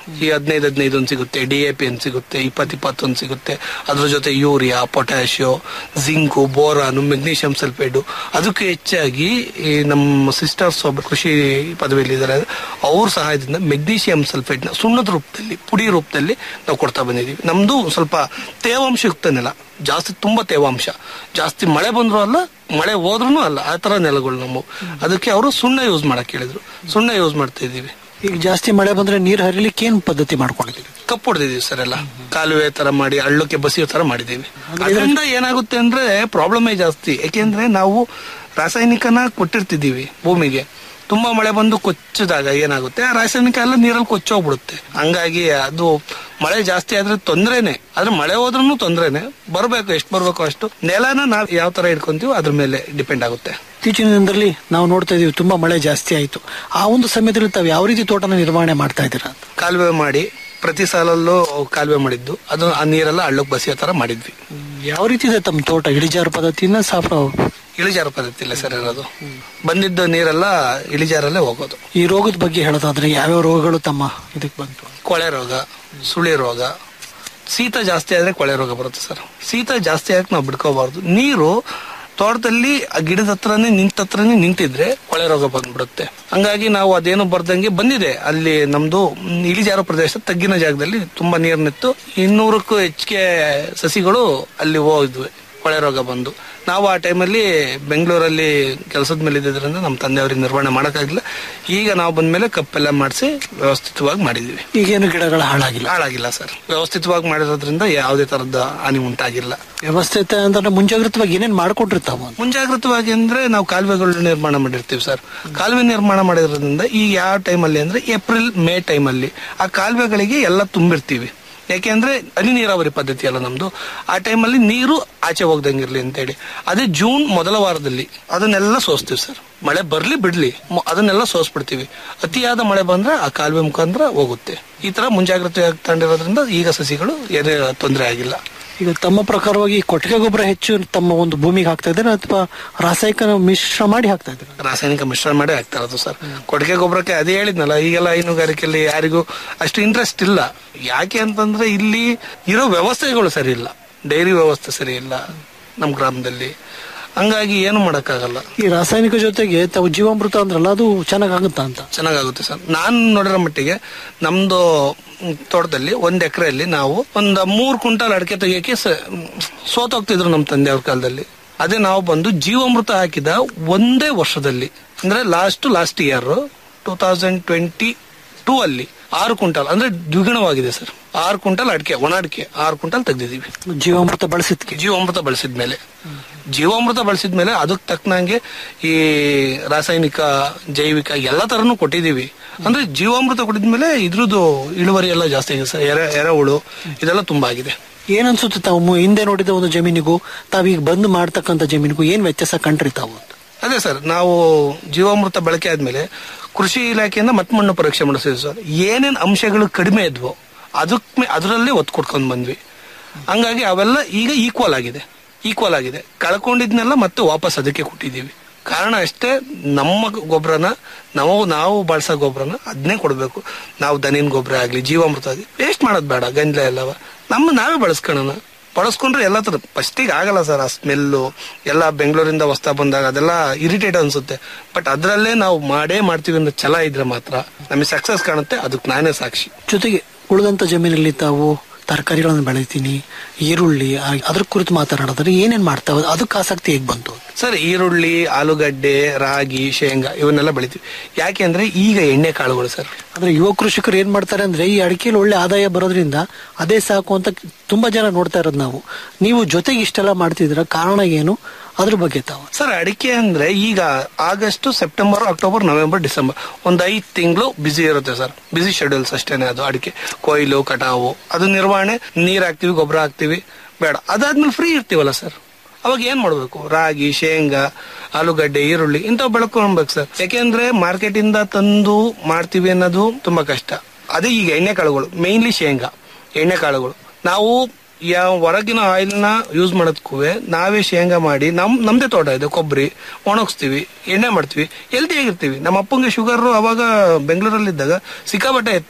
S15: ಈ ಹದಿನೈದು ಹದಿನೈದು ಒಂದು ಸಿಗುತ್ತೆ ಡಿ ಎ ಪಿ ಅಂತ ಸಿಗುತ್ತೆ ಇಪ್ಪತ್ತು ಇಪ್ಪತ್ತೊಂದು ಸಿಗುತ್ತೆ ಅದ್ರ ಜೊತೆ ಯೂರಿಯಾ ಪೊಟ್ಯಾಶಿಯೋ ಜಿಂಕು ಬೋರಾನು ಮೆಗ್ನೀಷಿಯಂ ಸಲ್ಫೇಟು ಅದಕ್ಕೆ ಹೆಚ್ಚಾಗಿ ಈ ನಮ್ಮ ಸಿಸ್ಟರ್ಸ್ ಒಬ್ಬ ಕೃಷಿ ಪದವಿಯಲ್ಲಿದ್ದಾರೆ ಅವ್ರ ಸಹಾಯದಿಂದ ಮೆಗ್ನೀಷಿಯಂ ಸಲ್ಫೇಟ್ನ ಸುಣ್ಣದ ರೂಪದಲ್ಲಿ ಪುಡಿ ರೂಪದಲ್ಲಿ ನಾವು ಕೊಡ್ತಾ ಬಂದಿದ್ದೀವಿ ನಮ್ದು ಸ್ವಲ್ಪ ತೇವಾಂಶಯುಕ್ತ ನೆಲ ಜಾಸ್ತಿ ತುಂಬಾ ತೇವಾಂಶ ಜಾಸ್ತಿ ಮಳೆ ಬಂದ್ರು ಅಲ್ಲ ಮಳೆ ಹೋದ್ರೂ ಅಲ್ಲ ಆ ತರ ನೆಲಗಳು ನಮ್ಮ ಅದಕ್ಕೆ ಅವರು ಸುಣ್ಣ ಯೂಸ್ ಮಾಡಕ್ ಹೇಳಿದ್ರು ಸುಣ್ಣ ಯೂಸ್ ಮಾಡ್ತಾ ಇದೀವಿ
S6: ಈಗ ಜಾಸ್ತಿ ಮಳೆ ಬಂದ್ರೆ ನೀರು ಹರಿಲಿಕ್ಕೆ ಏನ್ ಪದ್ಧತಿ ಮಾಡ್ಕೊಂಡಿದ್ದೀವಿ
S15: ಕಪ್ಪು ಹೊಡೆದಿದೀವಿ ಸರ್ ಎಲ್ಲ ಕಾಲುವೆ ತರ ಮಾಡಿ ಹಳ್ಳಕ್ಕೆ ಬಸಿಯೋ ತರ ಮಾಡಿದೀವಿ ಅದರಿಂದ ಏನಾಗುತ್ತೆ ಅಂದ್ರೆ ಪ್ರಾಬ್ಲಮೇ ಜಾಸ್ತಿ ಯಾಕೆಂದ್ರೆ ನಾವು ರಾಸಾಯನಿಕನ ಕೊಟ್ಟಿರ್ತಿದೀವಿ ಭೂಮಿಗೆ ತುಂಬಾ ಮಳೆ ಬಂದು ಕೊಚ್ಚಿದಾಗ ಏನಾಗುತ್ತೆ ಆ ರಾಸಾಯನಿಕ ಎಲ್ಲ ನೀರಲ್ಲಿ ಕೊಚ್ಚೋಗ್ಬಿಡುತ್ತೆ ಹಂಗಾಗಿ ಅದು ಮಳೆ ಜಾಸ್ತಿ ಆದ್ರೆ ತೊಂದ್ರೆನೆ ಆದ್ರೆ ಮಳೆ ಹೋದ್ರೂ ತೊಂದ್ರೆನೆ ಬರ್ಬೇಕು ಎಷ್ಟು ಬರ್ಬೇಕು ಅಷ್ಟು ನೆಲನ ನಾವ್ ಯಾವ ತರ ಇಟ್ಕೊಂತೀವೋ ಅದ್ರ ಮೇಲೆ ಡಿಪೆಂಡ್ ಆಗುತ್ತೆ
S6: ಇತ್ತೀಚಿನ ದಿನದಲ್ಲಿ ನಾವು ನೋಡ್ತಾ ಇದೀವಿ ತುಂಬಾ ಮಳೆ ಜಾಸ್ತಿ ಆಯ್ತು ಆ ಒಂದು ಸಮಯದಲ್ಲಿ ತಾವು ಯಾವ ರೀತಿ ತೋಟನ ನಿರ್ವಹಣೆ ಮಾಡ್ತಾ ಇದ್ದೀರಾ ಅಂತ
S15: ಕಾಲುವೆ ಮಾಡಿ ಪ್ರತಿ ಸಾಲಲ್ಲೂ ಕಾಲುವೆ ಮಾಡಿದ್ದು ಅದು ಆ ನೀರೆಲ್ಲ ಹಳ್ಳಕ್ಕೆ ಬಸಿಯೋ ತರ ಮಾಡಿದ್ವಿ
S6: ಯಾವ ರೀತಿ ಇದೆ ತಮ್ಮ ತೋಟ ಇಳಿಜಾರು ಪದ್ಧತಿನ ಸಾಫ್ಟ್
S15: ಇಳಿಜಾರು ಪದ್ಧತಿ ಇಲ್ಲ ಸರ್ ಇರೋದು ಬಂದಿದ್ದ ನೀರೆಲ್ಲ ಇಳಿಜಾರಲ್ಲೇ ಹೋಗೋದು
S6: ಈ ರೋಗದ ಬಗ್ಗೆ ಹೇಳೋದಾದ್ರೆ ಯಾವ್ಯಾವ ರೋಗಗಳು ತಮ್ಮ ಇದಕ್ಕೆ ಬಂತು
S15: ಕೊಳೆ ರೋಗ ಸುಳಿ ರೋಗ ಶೀತ ಜಾಸ್ತಿ ಆದ್ರೆ ಕೊಳೆ ರೋಗ ಬರುತ್ತೆ ಸರ್ ಶೀತ ಜಾಸ್ತಿ ಆಗಕ್ಕೆ ನಾವು ಬಿಡ್ಕೋಬಾರ್ದು ನೀರು ತೋಟದಲ್ಲಿ ಆ ಗಿಡದ ಹತ್ರನೇ ನಿಂತ ಹತ್ರನೇ ನಿಂತಿದ್ರೆ ಕೊಳೆ ರೋಗ ಬಂದ್ಬಿಡುತ್ತೆ ಹಂಗಾಗಿ ನಾವು ಅದೇನು ಬರ್ದಂಗೆ ಬಂದಿದೆ ಅಲ್ಲಿ ನಮ್ದು ಮ್, ಇಳಿಜಾರು ಪ್ರದೇಶ ತಗ್ಗಿನ ಜಾಗದಲ್ಲಿ ತುಂಬಾ ನೀರು ನಿಂತು ಇನ್ನೂರಕ್ಕೂ ಹೆಚ್ಚಿಗೆ ಸಸಿಗಳು ಅಲ್ಲಿ ಹೋದ್ವಿ ಕೊಳೆ ರೋಗ ಬಂದು ನಾವು ಆ ಟೈಮಲ್ಲಿ ಬೆಂಗಳೂರಲ್ಲಿ ಕೆಲಸದ ಮೇಲೆ ಇದ್ದಿದ್ರಿಂದ ನಮ್ಮ ತಂದೆಯವ್ರಿಗೆ ನಿರ್ವಹಣೆ ಮಾಡೋಕ್ಕಾಗಿಲ್ಲ ಈಗ ನಾವು ಬಂದ್ಮೇಲೆ ಕಪ್ಪೆಲ್ಲ ಮಾಡಿಸಿ ವ್ಯವಸ್ಥಿತವಾಗಿ ಮಾಡಿದ್ವಿ
S6: ಈಗೇನು ಗಿಡಗಳ ಹಾಳಾಗಿಲ್ಲ
S15: ಹಾಳಾಗಿಲ್ಲ ಸರ್ ವ್ಯವಸ್ಥಿತವಾಗಿ ಮಾಡಿರೋದ್ರಿಂದ ಯಾವುದೇ ತರದ ಹಾನಿ ಉಂಟಾಗಿಲ್ಲ
S6: ವ್ಯವಸ್ಥಿತ ಅಂದ್ರೆ ಮುಂಜಾಗ್ರತವಾಗಿ ಏನೇನ್ ಮಾಡ್ಕೊಟ್ಟಿರ್ತಾವ
S15: ಮುಂಜಾಗ್ರತವಾಗಿ ಅಂದ್ರೆ ನಾವು ಕಾಲುವೆಗಳು ನಿರ್ಮಾಣ ಮಾಡಿರ್ತೀವಿ ಸರ್ ಕಾಲುವೆ ನಿರ್ಮಾಣ ಮಾಡಿರೋದ್ರಿಂದ ಈ ಯಾವ ಟೈಮಲ್ಲಿ ಅಂದ್ರೆ ಏಪ್ರಿಲ್ ಮೇ ಟೈಮಲ್ಲಿ ಆ ಕಾಲುವೆಗಳಿಗೆ ಎಲ್ಲ ತುಂಬಿರ್ತೀವಿ ಯಾಕೆಂದ್ರೆ ಹನಿ ನೀರಾವರಿ ಪದ್ಧತಿ ಅಲ್ಲ ನಮ್ದು ಆ ಟೈಮಲ್ಲಿ ನೀರು ಆಚೆ ಹೋಗ್ದಂಗಿರ್ಲಿ ಅಂತೇಳಿ ಅದೇ ಜೂನ್ ಮೊದಲ ವಾರದಲ್ಲಿ ಅದನ್ನೆಲ್ಲ ಸೋಸ್ತೀವಿ ಸರ್ ಮಳೆ ಬರ್ಲಿ ಬಿಡ್ಲಿ ಮ- ಅದನ್ನೆಲ್ಲ ಸೋಸ್ಬಿಡ್ತೀವಿ ಅತಿಯಾದ ಮಳೆ ಬಂದ್ರೆ ಆ ಕಾಲುವೆ ಮುಖಾಂತರ ಹೋಗುತ್ತೆ ಈ ತರ ಮುಂಜಾಗ್ರತೆ ತಗೊಂಡಿರೋದ್ರಿಂದ ಈಗ ಸಸಿಗಳು ಏನೇ ತೊಂದರೆ ಆಗಿಲ್ಲ
S6: ಈಗ ತಮ್ಮ ಪ್ರಕಾರವಾಗಿ ಕೊಟ್ಟಿಗೆ ಗೊಬ್ಬರ ಹೆಚ್ಚು ತಮ್ಮ ಒಂದು ಭೂಮಿಗೆ ಹಾಕ್ತಾ ಇದ್ದಾರೆ ಅಥವಾ ರಾಸಾಯನಿಕ ಮಿಶ್ರ ಮಾಡಿ ಹಾಕ್ತಾ ಇದ್ದಾರೆ
S15: ರಾಸಾಯನಿಕ ಮಿಶ್ರಣ ಮಾಡಿ ಆಗ್ತಾ ಇರೋದು ಸರ್ ಕೊಟ್ಟಿಗೆ ಗೊಬ್ಬರಕ್ಕೆ ಅದೇ ಹೇಳಿದ್ನಲ್ಲ ಈಗೆಲ್ಲ ಹೈನುಗಾರಿಕೆಯಲ್ಲಿ ಯಾರಿಗೂ ಅಷ್ಟು ಇಂಟ್ರೆಸ್ಟ್ ಇಲ್ಲ ಯಾಕೆ ಅಂತಂದ್ರೆ ಇಲ್ಲಿ ಇರೋ ವ್ಯವಸ್ಥೆಗಳು ಸರಿ ಇಲ್ಲ ಡೈರಿ ವ್ಯವಸ್ಥೆ ಸರಿ ಇಲ್ಲ ನಮ್ಮ ಗ್ರಾಮದಲ್ಲಿ ಹಂಗಾಗಿ ಏನು ಮಾಡಕ್ಕಾಗಲ್ಲ
S6: ಈ ರಾಸಾಯನಿಕ ಜೊತೆಗೆ ತಾವು ಜೀವಾಮೃತ ಅಂದ್ರಲ್ಲ ಅದು ಚೆನ್ನಾಗಾಗುತ್ತಾ ಅಂತ
S15: ಚೆನ್ನಾಗಾಗುತ್ತೆ ಸರ್ ನಾನು ನೋಡಿರೋ ಮಟ್ಟಿಗೆ ನಮ್ದು ಮ್, ತೋಟದಲ್ಲಿ ಒಂದ್ ಎಕರೆಯಲ್ಲಿ ನಾವು ಒಂದ್ ಮೂರ್ ಕ್ವಿಂಟಲ್ ಅಡಿಕೆ ತೆಗಿಯಕ್ಕೆ ಸ- ಮ್, ಸೋತೋಗ್ತಿದ್ರು ನಮ್ಮ ತಂದೆಯವ್ರ ಕಾಲದಲ್ಲಿ ಅದೇ ನಾವು ಬಂದು ಜೀವಾಮೃತ ಹಾಕಿದ ಒಂದೇ ವರ್ಷದಲ್ಲಿ ಅಂದ್ರೆ last last year two thousand twenty two ಅಲ್ಲಿ ಆರು ಕ್ವಿಂಟಲ್ ಅಂದ್ರೆ ದ್ವಿಗುಣವಾಗಿದೆ ಸರ್ ಆರು ಕ್ವಿಂಟಲ್ ಅಡಿಕೆ ಒಣ ಅಡಿಕೆ ಆರು ಕ್ವಿಂಟಲ್ ತೆಗ್ದಿದೀವಿ
S6: ಜೀವಾಮೃತ ಬಳಸಿದ್ಕೆ
S15: ಜೀವಾಮೃತ ಬಳಸಿದ್ಮೇಲೆ ಜೀವಾಮೃತ ಬಳಸಿದ್ಮೇಲೆ ಅದಕ್ಕೆ ತಕ್ಕನಂಗೆ ಈ ರಾಸಾಯನಿಕ ಜೈವಿಕ ಎಲ್ಲ ತರನು ಕೊಟ್ಟಿದೀವಿ ಅಂದ್ರೆ ಜೀವಾಮೃತ ಕೊಟ್ಟಿದ್ಮೇಲೆ ಇದ್ರದ್ದು ಇಳುವರಿ ಎಲ್ಲ ಜಾಸ್ತಿ ಆಗಿದೆ ಸರ್ ಎರೆ ಎರೆಹುಳು ಇದೆಲ್ಲ ತುಂಬಾ ಆಗಿದೆ
S6: ಏನನ್ಸುತ್ತೆ ತಾವು ಮು- ಹಿಂದೆ ನೋಡಿದ ಒಂದು ಜಮೀನಿಗೂ ತಾವೀಗ ಬಂದ್ ಮಾಡ್ತಕ್ಕಂಥ ಜಮೀನಿಗೂ ಏನ್ ವ್ಯತ್ಯಾಸ ಕಂಡ್ರಿ ತಾವು
S15: ಅದೇ ಸರ್ ನಾವು ಜೀವಾಮೃತ ಬಳಕೆ ಆದ್ಮೇಲೆ ಕೃಷಿ ಇಲಾಖೆಯಿಂದ ಮತ್ ಮಣ್ಣು ಪರೀಕ್ಷೆ ಮಾಡಿಸಿದ್ವಿ ಸರ್ ಏನೇನ್ ಅಂಶಗಳು ಕಡಿಮೆ ಇದ್ವೋ ಅದಕ್ಕೆ ಅದರಲ್ಲೇ ಒತ್ತು ಕೊಡ್ಕೊಂಡ್ ಬಂದ್ವಿ ಹಂಗಾಗಿ ಅವೆಲ್ಲ ಈಗ ಈಕ್ವಲ್ ಆಗಿದೆ ಈಕ್ವಲ್ ಆಗಿದೆ ಕಳ್ಕೊಂಡಿದ್ನೆಲ್ಲ ಮತ್ತೆ ವಾಪಸ್ ಅದಕ್ಕೆ ಕೊಟ್ಟಿದ್ದೀವಿ ಕಾರಣ ಅಷ್ಟೇ ನಮ್ಮ ಗೊಬ್ಬರನ ನಾವು ನಾವು ಬಳಸೋ ಗೊಬ್ಬರನ ಅದನ್ನೇ ಕೊಡಬೇಕು ನಾವು ದನಿನ ಗೊಬ್ಬರ ಆಗಲಿ ಜೀವಾಮೃತ ಆಗಲಿ ವೇಸ್ಟ್ ಮಾಡೋದು ಬೇಡ ಗಂಜಲ ಎಲ್ಲವ ನಮ್ಮ ನಾವೇ ಬಳಸ್ಕೊಳ್ಳೋಣ ಬಳಸ್ಕೊಂಡ್ರೆ ಎಲ್ಲ ತರ ಫಸ್ಟಿಗೆ ಆಗಲ್ಲ ಸರ್ ಆ ಸ್ಮೆಲ್ಲು ಎಲ್ಲ ಬೆಂಗಳೂರಿಂದ ಹೊಸ್ತಾ ಬಂದಾಗ ಅದೆಲ್ಲ ಇರಿಟೇಟ್ ಅನ್ಸುತ್ತೆ ಬಟ್ ಅದರಲ್ಲೇ ನಾವು ಮಾಡೇ ಮಾಡ್ತೀವಿ ಅನ್ನೋ ಛಲ ಇದ್ರೆ ಮಾತ್ರ ನಮಗೆ ಸಕ್ಸಸ್ ಕಾಣುತ್ತೆ ಅದಕ್ಕೆ ನಾನೇ ಸಾಕ್ಷಿ
S6: ಜೊತೆಗೆ ಉಳಿದಂತ ಜಮೀನಲ್ಲಿ ತಾವು ತರಕಾರಿಗಳನ್ನು ಬೆಳಿತೀನಿ ಈರುಳ್ಳಿ ಆ- ಅದ್ರ ಕುರಿತು ಮಾತನಾಡಿದ್ರೆ ಏನೇನ್ ಮಾಡ್ತಾವ ಅದಕ್ಕೆ ಆಸಕ್ತಿ ಹೇಗ್ ಬಂತು
S15: ಸರ್ ಈರುಳ್ಳಿ ಆಲೂಗಡ್ಡೆ ರಾಗಿ ಶೇಂಗಾ ಇವನ್ನೆಲ್ಲ ಬೆಳಿತೀವಿ ಯಾಕೆ ಅಂದ್ರೆ ಈಗ ಎಣ್ಣೆ ಕಾಳುಗಳು ಸರ್
S6: ಅಂದ್ರೆ ಯುವ ಕೃಷಿಕರು ಏನ್ ಮಾಡ್ತಾರೆ ಅಂದ್ರೆ ಈ ಅಡಿಕೆಯಲ್ಲಿ ಒಳ್ಳೆ ಆದಾಯ ಬರೋದ್ರಿಂದ ಅದೇ ಸಾಕು ಅಂತ ತುಂಬಾ ಜನ ನೋಡ್ತಾ ಇರೋದು ನಾವು ನೀವು ಜೊತೆಗೆ ಇಷ್ಟೆಲ್ಲ ಮಾಡ್ತಿದ್ರ ಕಾರಣ ಏನು ಅದ್ರ ಬಗ್ಗೆ ತಾವು
S15: ಸರ್ ಅಡಿಕೆ ಅಂದ್ರೆ ಈಗ August September October November December ಒಂದ್ ಐದ್ ತಿಂಗಳು ಬಿಸಿ ಇರುತ್ತೆ ಸರ್ ಬಿಸಿ ಶೆಡ್ಯೂಲ್ಸ್ ಅಷ್ಟೇನೆ ಅದು ಅಡಿಕೆ ಕೊಯ್ಲು ಕಟಾವು ಅದು ನಿರ್ವಹಣೆ ನೀರ್ ಹಾಕ್ತಿವಿ ಗೊಬ್ಬರ ಹಾಕ್ತಿವಿ ಬೇಡ ಅದಾದ್ಮೇಲೆ ಫ್ರೀ ಇರ್ತೀವಲ್ಲ ಸರ್ ಅವಾಗ ಏನ್ ಮಾಡ್ಬೇಕು ರಾಗಿ ಶೇಂಗಾ ಆಲೂಗಡ್ಡೆ ಈರುಳ್ಳಿ ಇಂಥವು ಬೆಳ್ಕೊಳ್ಬೇಕು ಸರ್ ಯಾಕೆಂದ್ರೆ ಮಾರ್ಕೆಟ್ ಇಂದ ತಂದು ಮಾಡ್ತೀವಿ ಅನ್ನೋದು ತುಂಬಾ ಕಷ್ಟ ಅದೇ ಈಗ ಎಣ್ಣೆ ಕಾಳುಗಳು ಮೇನ್ಲಿ ಶೇಂಗಾ ಎಣ್ಣೆ ಕಾಳುಗಳು ನಾವು ಯಾವ ಹೊರಗಿನ ಆಯಿಲ್ನ ಯೂಸ್ ಮಾಡೋದಕ್ಕೂ ನಾವೇ ಶೇಂಗಾ ಮಾಡಿ ನಮ್ ನಮ್ದೇ ತೋಟ ಇದೆ ಕೊಬ್ಬರಿ ಒಣಗಿಸ್ತೀವಿ ಎಣ್ಣೆ ಮಾಡ್ತೀವಿ ಹೆಲ್ತಿ ಆಗಿರ್ತೀವಿ ನಮ್ಮ ಅಪ್ಪಂಗೆ ಶುಗರ್ ಅವಾಗ ಬೆಂಗಳೂರಲ್ಲಿ ಇದ್ದಾಗ ಸಿಕ್ಕಾಬಟ್ಟೆ ಇತ್ತು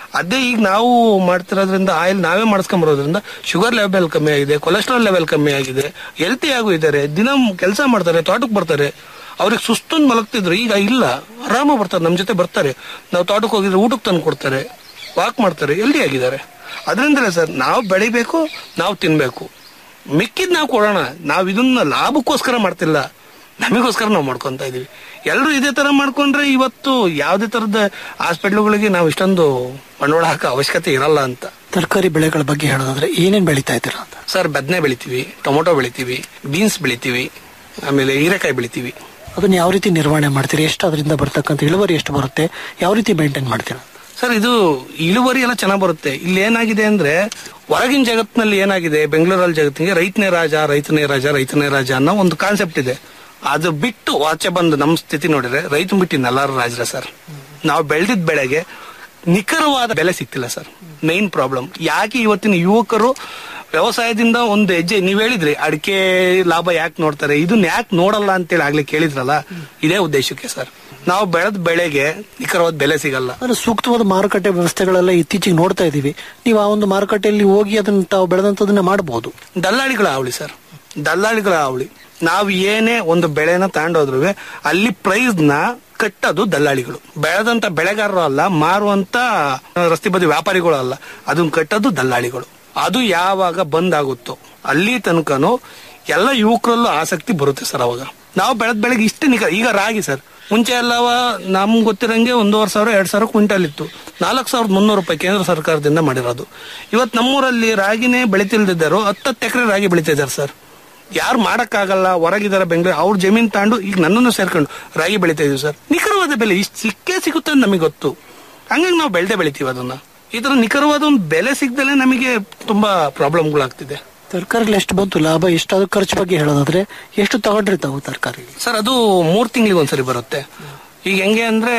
S15: ಅದೇ ಈಗ ನಾವು ಮಾಡ್ತಿರೋದ್ರಿಂದ ಆಯಿಲ್ ನಾವೇ ಮಾಡಿಸ್ಕೊಂಡ್ ಬರೋದ್ರಿಂದ ಶುಗರ್ ಲೆವೆಲ್ ಕಮ್ಮಿ ಆಗಿದೆ ಕೊಲೆಸ್ಟ್ರಾಲ್ ಲೆವೆಲ್ ಕಮ್ಮಿ ಆಗಿದೆ ಹೆಲ್ತಿ ಆಗು ಇದ್ದಾರೆ ದಿನ ಕೆಲಸ ಮಾಡ್ತಾರೆ ತೋಟಕ್ಕೆ ಬರ್ತಾರೆ ಅವ್ರಿಗೆ ಸುಸ್ತೊಂದು ಮಲಗ್ತಿದ್ರು ಈಗ ಇಲ್ಲ ಆರಾಮ ಬರ್ತಾರೆ ನಮ್ಮ ಜೊತೆ ಬರ್ತಾರೆ ನಾವು ತೋಟಕ್ಕೆ ಹೋಗಿದ್ರೆ ಊಟಕ್ಕೆ ತಂದು ಕೊಡ್ತಾರೆ ವಾಕ್ ಮಾಡ್ತಾರೆ ಹೆಲ್ದಿ ಆಗಿದ್ದಾರೆ ಅದರಿಂದಲೇ ಸರ್ ನಾವು ಬೆಳಿಬೇಕು ನಾವು ತಿನ್ಬೇಕು ಮಿಕ್ಕಿದ್ ನಾವು ಕೊಡೋಣ ನಾವು ಇದನ್ನ ಲಾಭಕ್ಕೋಸ್ಕರ ಮಾಡ್ತಿಲ್ಲ ನಮಗೋಸ್ಕರ ನಾವು ಮಾಡ್ಕೊಂತ ಇದೀವಿ ಎಲ್ಲರೂ ಇದೇ ತರ ಮಾಡ್ಕೊಂಡ್ರೆ ಇವತ್ತು ಯಾವುದೇ ತರದ ಹಾಸ್ಪಿಟ್ಲ್ಗಳಿಗೆ ನಾವು ಇಷ್ಟೊಂದು ಬಂಡವಾಳ ಹಾಕೋ ಅವಶ್ಯಕತೆ ಇರಲ್ಲ ಅಂತ
S6: ತರಕಾರಿ ಬೆಳೆಗಳ ಬಗ್ಗೆ ಹೇಳೋದಾದ್ರೆ ಏನೇನ್ ಬೆಳೀತಾ ಇದ್ದೀರಾ ಅಂತ
S15: ಸರ್ ಬದನೆ ಬೆಳಿತೀವಿ ಟೊಮೊಟೊ ಬೆಳಿತೀವಿ ಬೀನ್ಸ್ ಬೆಳಿತೀವಿ ಆಮೇಲೆ ಹೀರೆಕಾಯಿ ಬೆಳಿತೀವಿ
S6: ಅದನ್ನ ಯಾವ ರೀತಿ ನಿರ್ವಹಣೆ ಮಾಡ್ತೀರಿ ಎಷ್ಟು ಅದರಿಂದ ಬರ್ತಕ್ಕಂಥ ಇಳುವರಿ ಎಷ್ಟು ಬರುತ್ತೆ ಯಾವ ರೀತಿ ಮೇಂಟೈನ್ ಮಾಡ್ತೀರಾ
S15: ಸರ್ ಇದು ಇಳುವರಿ ಎಲ್ಲ ಚೆನ್ನಾಗಿ ಬರುತ್ತೆ ಇಲ್ಲಿ ಏನಾಗಿದೆ ಅಂದ್ರೆ ಹೊರಗಿನ ಜಗತ್ತಿನಲ್ಲಿ ಏನಾಗಿದೆ ಬೆಂಗಳೂರಲ್ಲಿ ಜಗತ್ತಿಗೆ ರೈತನೇ ರಾಜ ರೈತನೇ ರಾಜ ರೈತನೇ ರಾಜ ಅನ್ನೋ ಒಂದು ಕಾನ್ಸೆಪ್ಟ್ ಇದೆ ಅದು ಬಿಟ್ಟು ಆಚೆ ಬಂದು ನಮ್ಮ ಸ್ಥಿತಿ ನೋಡಿದ್ರೆ ರೈತ ಬಿಟ್ಟು ಎಲ್ಲಾರು ರಾಜರ ಸರ್ ನಾವು ಬೆಳೆದಿದ್ದ ಬೆಳೆಗೆ ನಿಖರವಾದ ಬೆಲೆ ಸಿಗ್ತಿಲ್ಲ ಸರ್ ಮೈನ್ ಪ್ರಾಬ್ಲಮ್ ಯಾಕೆ ಇವತ್ತಿನ ಯುವಕರು ವ್ಯವಸಾಯದಿಂದ ಒಂದು ಹೆಜ್ಜೆ ನೀವ್ ಹೇಳಿದ್ರಿ ಅಡಿಕೆ ಲಾಭ ಯಾಕೆ ನೋಡ್ತಾರೆ ಇದನ್ನ ಯಾಕೆ ನೋಡಲ್ಲ ಅಂತೇಳಿ ಆಗ್ಲೇ ಕೇಳಿದ್ರಲ್ಲ ಇದೇ ಉದ್ದೇಶಕ್ಕೆ ಸರ್ ನಾವು ಬೆಳೆದ ಬೆಳೆಗೆ ನಿಖರವಾದ ಬೆಲೆ ಸಿಗಲ್ಲ
S6: ಅಂದ್ರೆ ಸೂಕ್ತವಾದ ಮಾರುಕಟ್ಟೆ ವ್ಯವಸ್ಥೆಗಳೆಲ್ಲ ಇತ್ತೀಚೆಗೆ ನೋಡ್ತಾ ಇದೀವಿ ನೀವು ಆ ಒಂದು ಮಾರುಕಟ್ಟೆಯಲ್ಲಿ ಹೋಗಿ ಅದನ್ನ ತಾವು ಬೆಳೆದಂತದನ್ನ ಮಾಡಬಹುದು
S15: ದಲ್ಲಾಳಿಗಳ ಹಾವಳಿ ಸರ್ ದಲ್ಲಾಳಿಗಳ ಹಾವಳಿ ನಾವು ಏನೇ ಒಂದು ಬೆಳೆನ ತಗೊಂಡೋದ್ರು ಅಲ್ಲಿ ಪ್ರೈಸ್ ನ ಕಟ್ಟೋದು ದಲ್ಲಾಳಿಗಳು ಬೆಳೆದಂತ ಬೆಳೆಗಾರರು ಅಲ್ಲ ಮಾರುವಂತ ರಸ್ತೆ ಬದಿ ವ್ಯಾಪಾರಿಗಳು ಅಲ್ಲ ಅದನ್ನ ಕಟ್ಟೋದು ದಲ್ಲಾಳಿಗಳು ಅದು ಯಾವಾಗ ಬಂದ್ ಆಗುತ್ತೋ ಅಲ್ಲಿ ತನಕನು ಎಲ್ಲ ಯುವಕರಲ್ಲೂ ಆಸಕ್ತಿ ಬರುತ್ತೆ ಸರ್ ಅವಾಗ ನಾವು ಬೆಳೆದ ಬೆಳೆಗೆ ಇಷ್ಟು ನಿಖ ಈಗ ರಾಗಿ ಸರ್ ಮುಂಚೆ ಎಲ್ಲವ ನಮ್ಗೆ ಗೊತ್ತಿರಂಗೆ ಒಂದೂವರೆ ಸಾವಿರ ಎರಡ್ ಸಾವಿರ ಕ್ವಿಂಟಲ್ ಇತ್ತು ನಾಲ್ಕು ಸಾವಿರದ ಮುನ್ನೂರು ರೂಪಾಯಿ ಕೇಂದ್ರ ಸರ್ಕಾರದಿಂದ ಮಾಡಿರೋದು ಇವತ್ತು ನಮ್ಮೂರಲ್ಲಿ ರಾಗಿನೇ ಬೆಳಿತಿಲ್ದಿದ್ದರು ಹತ್ತತ್ತು ಎಕರೆ ರಾಗಿ ಬೆಳಿತಿದ್ದಾರೆ ಸರ್ ಯಾರು ಮಾಡಕ್ಕಾಗಲ್ಲ ಹೊರಗಿದಾರೆ ಬೆಂಗಳೂರು ಅವ್ರ ಜಮೀನ್ ತಾಂಡು ಈಗ ನನ್ನನ್ನು ಸೇರ್ಕೊಂಡು ರಾಗಿ ಬೆಳಿತಾ ಇದೀವಿ ಸರ್ ನಿಖರವಾದ ಬೆಲೆ ಇಷ್ಟು ಸಿಕ್ಕೇ ಸಿಗುತ್ತೆ ಅಂತ ನಮಗೆ ಗೊತ್ತು ಹಂಗಾಗಿ ನಾವು ಬೆಳೆದೇ ಬೆಳಿತೀವಿ ಅದನ್ನ ಈ ತರ ನಿಖರವಾದ ಒಂದು ಬೆಲೆ ಸಿಗ್ದಲೆ ನಮಗೆ ತುಂಬಾ ಪ್ರಾಬ್ಲಮ್ಗಳಾಗ್ತಿದೆ
S6: ತರಕಾರಿಗಳು ಎಷ್ಟು ಬಂತು ಲಾಭ ಎಷ್ಟಾದ ಖರ್ಚು ಬಗ್ಗೆ ಹೇಳೋದಾದ್ರೆ ಎಷ್ಟು ತಗೊಂಡ್ರಿ ತಾವು ತರಕಾರಿ
S15: ಸರ್ ಅದು ಮೂರ್ ತಿಂಗಳಿಗೆ ಒಂದ್ಸರಿ ಬರುತ್ತೆ ಈಗ ಹೆಂಗೆ ಅಂದ್ರೆ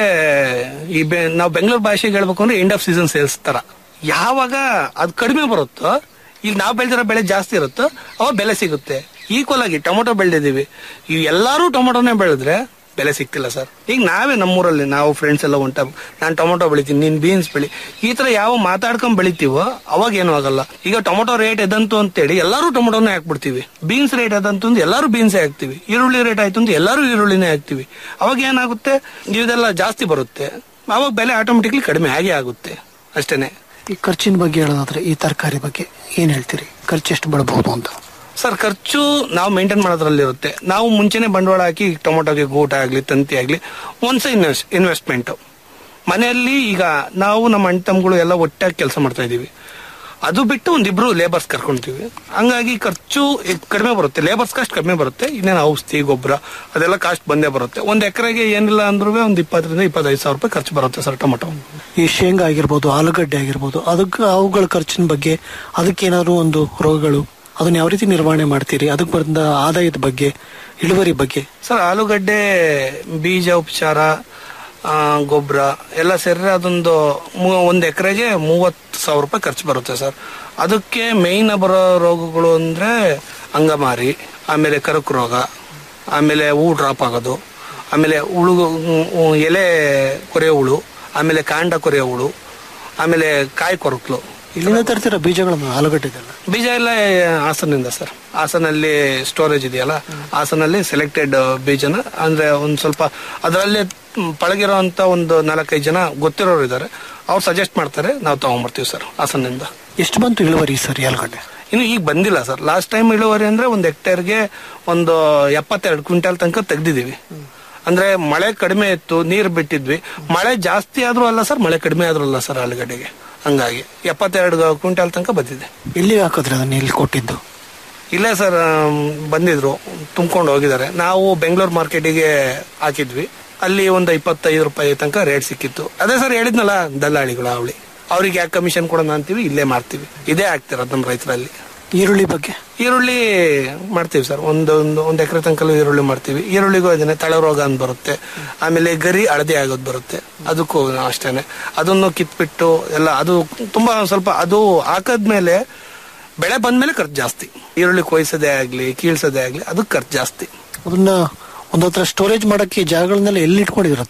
S15: ಈ ಬೆ ನಾವು ಬೆಂಗಳೂರು ಭಾಷೆಗೆ ಹೇಳ್ಬೇಕು ಅಂದ್ರೆ ಎಂಡ್ ಆಫ್ ಸೀಸನ್ ಸೇಲ್ಸ್ ತರ ಯಾವಾಗ ಅದು ಕಡಿಮೆ ಬರುತ್ತೋ ಈಗ ನಾವು ಬೆಳೆದಿರೋ ಬೆಳೆ ಜಾಸ್ತಿ ಇರುತ್ತೋ ಅವಾಗ ಬೆಲೆ ಸಿಗುತ್ತೆ ಈಕ್ವಲ್ ಆಗಿ ಟೊಮೊಟೊ ಬೆಳೆದಿದ್ದೀವಿ ಈ ಎಲ್ಲಾರು ಟೊಮೊಟೊನೇ ಬೆಳೆದ್ರೆ ಬೆಲೆ ಸಿಗ್ತಿಲ್ಲ ಸರ್ ಈಗ ನಾವೇ ನಮ್ಮೂರಲ್ಲಿ ನಾವು ಫ್ರೆಂಡ್ಸ್ ಎಲ್ಲ ಹೊಂಟ ನಾನು ಟೊಮೊಟೊ ಬೆಳಿತೀನಿ ನೀನ್ ಬೀನ್ಸ್ ಬೆಳಿ ಈ ತರ ಯಾವ ಮಾತಾಡ್ಕೊಂಡ್ ಬೆಳಿತೀವೋ ಅವಾಗ ಏನೂ ಆಗಲ್ಲ ಈಗ ಟೊಮೊಟೊ ರೇಟ್ ಎದಂತು ಅಂತೇಳಿ ಎಲ್ಲರೂ ಟೊಮೊಟೊನೇ ಹಾಕ್ಬಿಡ್ತೀವಿ ಬೀನ್ಸ್ ರೇಟ್ ಅದಂತು ಅಂದ್ರೆ ಎಲ್ಲರೂ ಬೀನ್ಸೇ ಹಾಕ್ತಿವಿ ಈರುಳ್ಳಿ ರೇಟ್ ಆಯ್ತು ಅಂದ್ರೆ ಎಲ್ಲರೂ ಈರುಳ್ಳಿನೇ ಹಾಕ್ತಿವಿ ಅವಾಗ ಏನಾಗುತ್ತೆ ಇದೆಲ್ಲ ಜಾಸ್ತಿ ಬರುತ್ತೆ ಅವಾಗ ಬೆಲೆ ಆಟೋಮೆಟಿಕ್ಲಿ ಕಡಿಮೆ ಆಗೇ ಆಗುತ್ತೆ ಅಷ್ಟೇನೆ
S6: ಈ ಖರ್ಚಿನ ಬಗ್ಗೆ ಹೇಳೋದಾದ್ರೆ ಈ ತರಕಾರಿ ಬಗ್ಗೆ ಏನ್ ಹೇಳ್ತೀರಿ ಖರ್ಚು ಎಷ್ಟು ಬೀಳಬಹುದು ಅಂತ
S15: ಸರ್ ಖರ್ಚು ನಾವು ಮೇಂಟೈನ್ ಮಾಡೋದ್ರಲ್ಲಿ ಇರುತ್ತೆ ನಾವು ಮುಂಚೆನೆ ಬಂಡವಾಳ ಹಾಕಿ ಟೊಮೊಟೊಗೆ ಗೂಟ ಆಗ್ಲಿ ತಂತಿ ಆಗ್ಲಿ ಒಂದ್ಸ ಇನ್ವೆಸ್ಟ್ ಇನ್ವೆಸ್ಟ್ಮೆಂಟ್ ಮನೆಯಲ್ಲಿ ಈಗ ನಾವು ನಮ್ಮ ಅಣ್ಣ ತಮ್ಮಗಳು ಎಲ್ಲ ಒಟ್ಟಾಗಿ ಕೆಲಸ ಮಾಡ್ತಾ ಇದೀವಿ ಅದು ಬಿಟ್ಟು ಒಂದಿಬ್ರು ಲೇಬರ್ಸ್ ಕರ್ಕೊಂತೀವಿ ಹಂಗಾಗಿ ಖರ್ಚು ಎ- ಕಡಿಮೆ ಬರುತ್ತೆ ಲೇಬರ್ಸ್ ಕಾಸ್ಟ್ ಕಡಿಮೆ ಬರುತ್ತೆ ಇನ್ನೇನು ಔಷಧಿ ಗೊಬ್ಬರ ಅದೆಲ್ಲ ಕಾಸ್ಟ್ ಬಂದೇ ಬರುತ್ತೆ ಒಂದ್ ಎಕರೆಗೆ ಏನಿಲ್ಲ ಅಂದ್ರೂ ಒಂದು ಇಪ್ಪತ್ತರಿಂದ ಇಪ್ಪತ್ತೈದು ಸಾವಿರ ರೂಪಾಯಿ ಖರ್ಚು ಬರುತ್ತೆ ಸರ್ ಟೊಮೊಟೊ
S6: ಈ ಶೇಂಗಾ ಆಗಿರ್ಬೋದು ಆಲೂಗಡ್ಡೆ ಆಗಿರ್ಬೋದು ಅದಕ್ಕೆ ಅವುಗಳ ಖರ್ಚಿನ ಬಗ್ಗೆ ಅದಕ್ಕೆ ಏನಾದ್ರು ಒಂದು ರೋಗಗಳು ಅದನ್ನ ಯಾವ ರೀತಿ ನಿರ್ವಹಣೆ ಮಾಡ್ತೀರಿ ಅದಕ್ಕೆ ಬಂದ ಆದಾಯದ ಬಗ್ಗೆ ಇಳುವರಿ ಬಗ್ಗೆ
S15: ಸರ್ ಆಲೂಗಡ್ಡೆ ಬೀಜ ಉಪಚಾರ ಗೊಬ್ಬರ ಎಲ್ಲ ಸೇರಿದ್ರೆ ಅದೊಂದು ಮೂ- ಒಂದು ಎಕರೆಗೆ ಮೂವತ್ತು ಸಾವಿರ ರೂಪಾಯಿ ಖರ್ಚು ಬರುತ್ತೆ ಸರ್ ಅದಕ್ಕೆ ಮೇಯ್ನ್ ಬರೋ ರೋಗಗಳು ಅಂದ್ರೆ ಅಂಗಮಾರಿ ಆಮೇಲೆ ಕರಕು ರೋಗ ಆಮೇಲೆ ಹೂ ಡ್ರಾಪ್ ಆಗೋದು ಆಮೇಲೆ ಹುಳು ಹ್ಮ್, ಎಲೆ ಕೊರೆಯೋ ಹುಳು ಆಮೇಲೆ ಕಾಂಡ ಕೊರೆಯೋ ಹುಳು ಆಮೇಲೆ ಕಾಯಿ ಕೊರಕ್ಲು
S6: ಇಲ್ಲಿಂದ ತರ್ತೀರ ಬೀಜಗಳನ್ನ ಆಲೂಗಡ್ಡೆದೆಲ್ಲ
S15: ಬೀಜ ಎಲ್ಲ ಹಾಸನಿಂದ ಸರ್ ಹಾಸನಲ್ಲಿ ಸ್ಟೋರೇಜ್ ಇದೆಯಲ್ಲ ಹಾಸನಲ್ಲಿ ಸೆಲೆಕ್ಟೆಡ್ ಬೀಜನ ಅಂದ್ರೆ ಒಂದ್ ಸ್ವಲ್ಪ ಅದರಲ್ಲಿ ಪಳಗಿರೋ ಅಂತ ಒಂದು ನಾಲ್ಕೈದು ಜನ ಗೊತ್ತಿರೋರು ಇದ್ದಾರೆ ಅವ್ರು ಸಜೆಸ್ಟ್ ಮಾಡ್ತಾರೆ ನಾವು ತಗೊಂಡ್ಬರ್ತೀವಿ ಸರ್ ಹಾಸನಿಂದ
S6: ಎಷ್ಟು ಬಂತು ಇಳುವರಿ ಸರ್ ಈ ಆಲೂಗಡ್ಡೆ
S15: ಇನ್ನು ಈಗ ಬಂದಿಲ್ಲ ಸರ್ ಲಾಸ್ಟ್ ಟೈಮ್ ಇಳುವರಿ ಅಂದ್ರೆ ಒಂದು ಹೆಕ್ಟೇರ್ಗೆ ಒಂದು ಎಪ್ಪತ್ತೆರಡು ಕ್ವಿಂಟಲ್ ತನಕ ತೆಗ್ದಿದೀವಿ ಅಂದ್ರೆ ಮಳೆ ಕಡಿಮೆ ಇತ್ತು ನೀರು ಬಿಟ್ಟಿದ್ವಿ ಮಳೆ ಜಾಸ್ತಿ ಆದ್ರೂ ಅಲ್ಲ ಸರ್ ಮಳೆ ಕಡಿಮೆ ಆದ್ರೂ ಅಲ್ಲ ಸರ್ ಆಲೂಗಡ್ಡೆಗೆ ಹಂಗಾಗಿ ಎಪ್ಪತ್ತೆರಡು ಕ್ವಿಂಟಲ್ ತನಕ ಬಂದಿದೆ
S6: ಎಲ್ಲಿಗೆ ಹಾಕಿದ್ರಿ ಅದನ್ನ ಇಲ್ಲಿ ಕೊಟ್ಟಿದ್ದು
S15: ಇಲ್ಲೇ ಸರ್ ಆಮ್, ಬಂದಿದ್ರು ತುಂಬ್ಕೊಂಡು ಹೋಗಿದ್ದಾರೆ ನಾವು ಬೆಂಗಳೂರು ಮಾರ್ಕೆಟಿಗೆ ಹಾಕಿದ್ವಿ ಅಲ್ಲಿ ಒಂದು ಇಪ್ಪತ್ತೈದು ರೂಪಾಯಿ ತನಕ ರೇಟ್ ಸಿಕ್ಕಿತ್ತು ಅದೇ ಸರ್ ಹೇಳಿದ್ನಲ್ಲ ದಲ್ಲಾಳಿಗಳು ಅವಳಿ ಅವ್ರಿಗೆ ಯಾಕೆ ಕಮಿಷನ್ ಕೊಡೋಣ ಅಂತೀವಿ ಇಲ್ಲೇ ಮಾಡ್ತೀವಿ ಇದೇ ಆಗ್ತಿರೋದು ನಮ್ಮ ರೈತರಲ್ಲಿ
S6: ಈರುಳ್ಳಿ ಬಗ್ಗೆ
S15: ಈರುಳ್ಳಿ ಮಾಡ್ತೀವಿ ಸರ್ ಒಂದು ಒಂದು ಒಂದು ಎಕರೆ ತನಕ ಈರುಳ್ಳಿ ಮಾಡ್ತೀವಿ ಈರುಳ್ಳಿಗೂ ಅದನ್ನೇ ತಳ ರೋಗ ಅಂತ ಬರುತ್ತೆ ಆಮೇಲೆ ಗರಿ ಹಳದಿ ಆಗೋದು ಬರುತ್ತೆ ಅದಕ್ಕೂ ಅಷ್ಟೇನೆ ಅದನ್ನು ಕಿತ್ಬಿಟ್ಟು ಎಲ್ಲ ಅದು ತುಂಬಾ ಸ್ವಲ್ಪ ಅದು ಹಾಕದ್ಮೇಲೆ ಬೆಳೆ ಬಂದ್ಮೇಲೆ ಖರ್ಚು ಜಾಸ್ತಿ ಈರುಳ್ಳಿ ಕೊಯ್ಸೋದೇ ಆಗ್ಲಿ ಕೀಳ್ಸೋದೇ ಆಗ್ಲಿ ಅದಕ್ಕೆ ಖರ್ಚು ಜಾಸ್ತಿ
S6: ಅದನ್ನ ಒಂದ್ ಹತ್ರ ಸ್ಟೋರೇಜ್ ಮಾಡಕ್ಕೆ ಈ ಜಾಗಗಳನ್ನೆಲ್ಲ ಎಲ್ಲಿ ಇಟ್ಕೊಂಡಿದ್ರ ತಾವು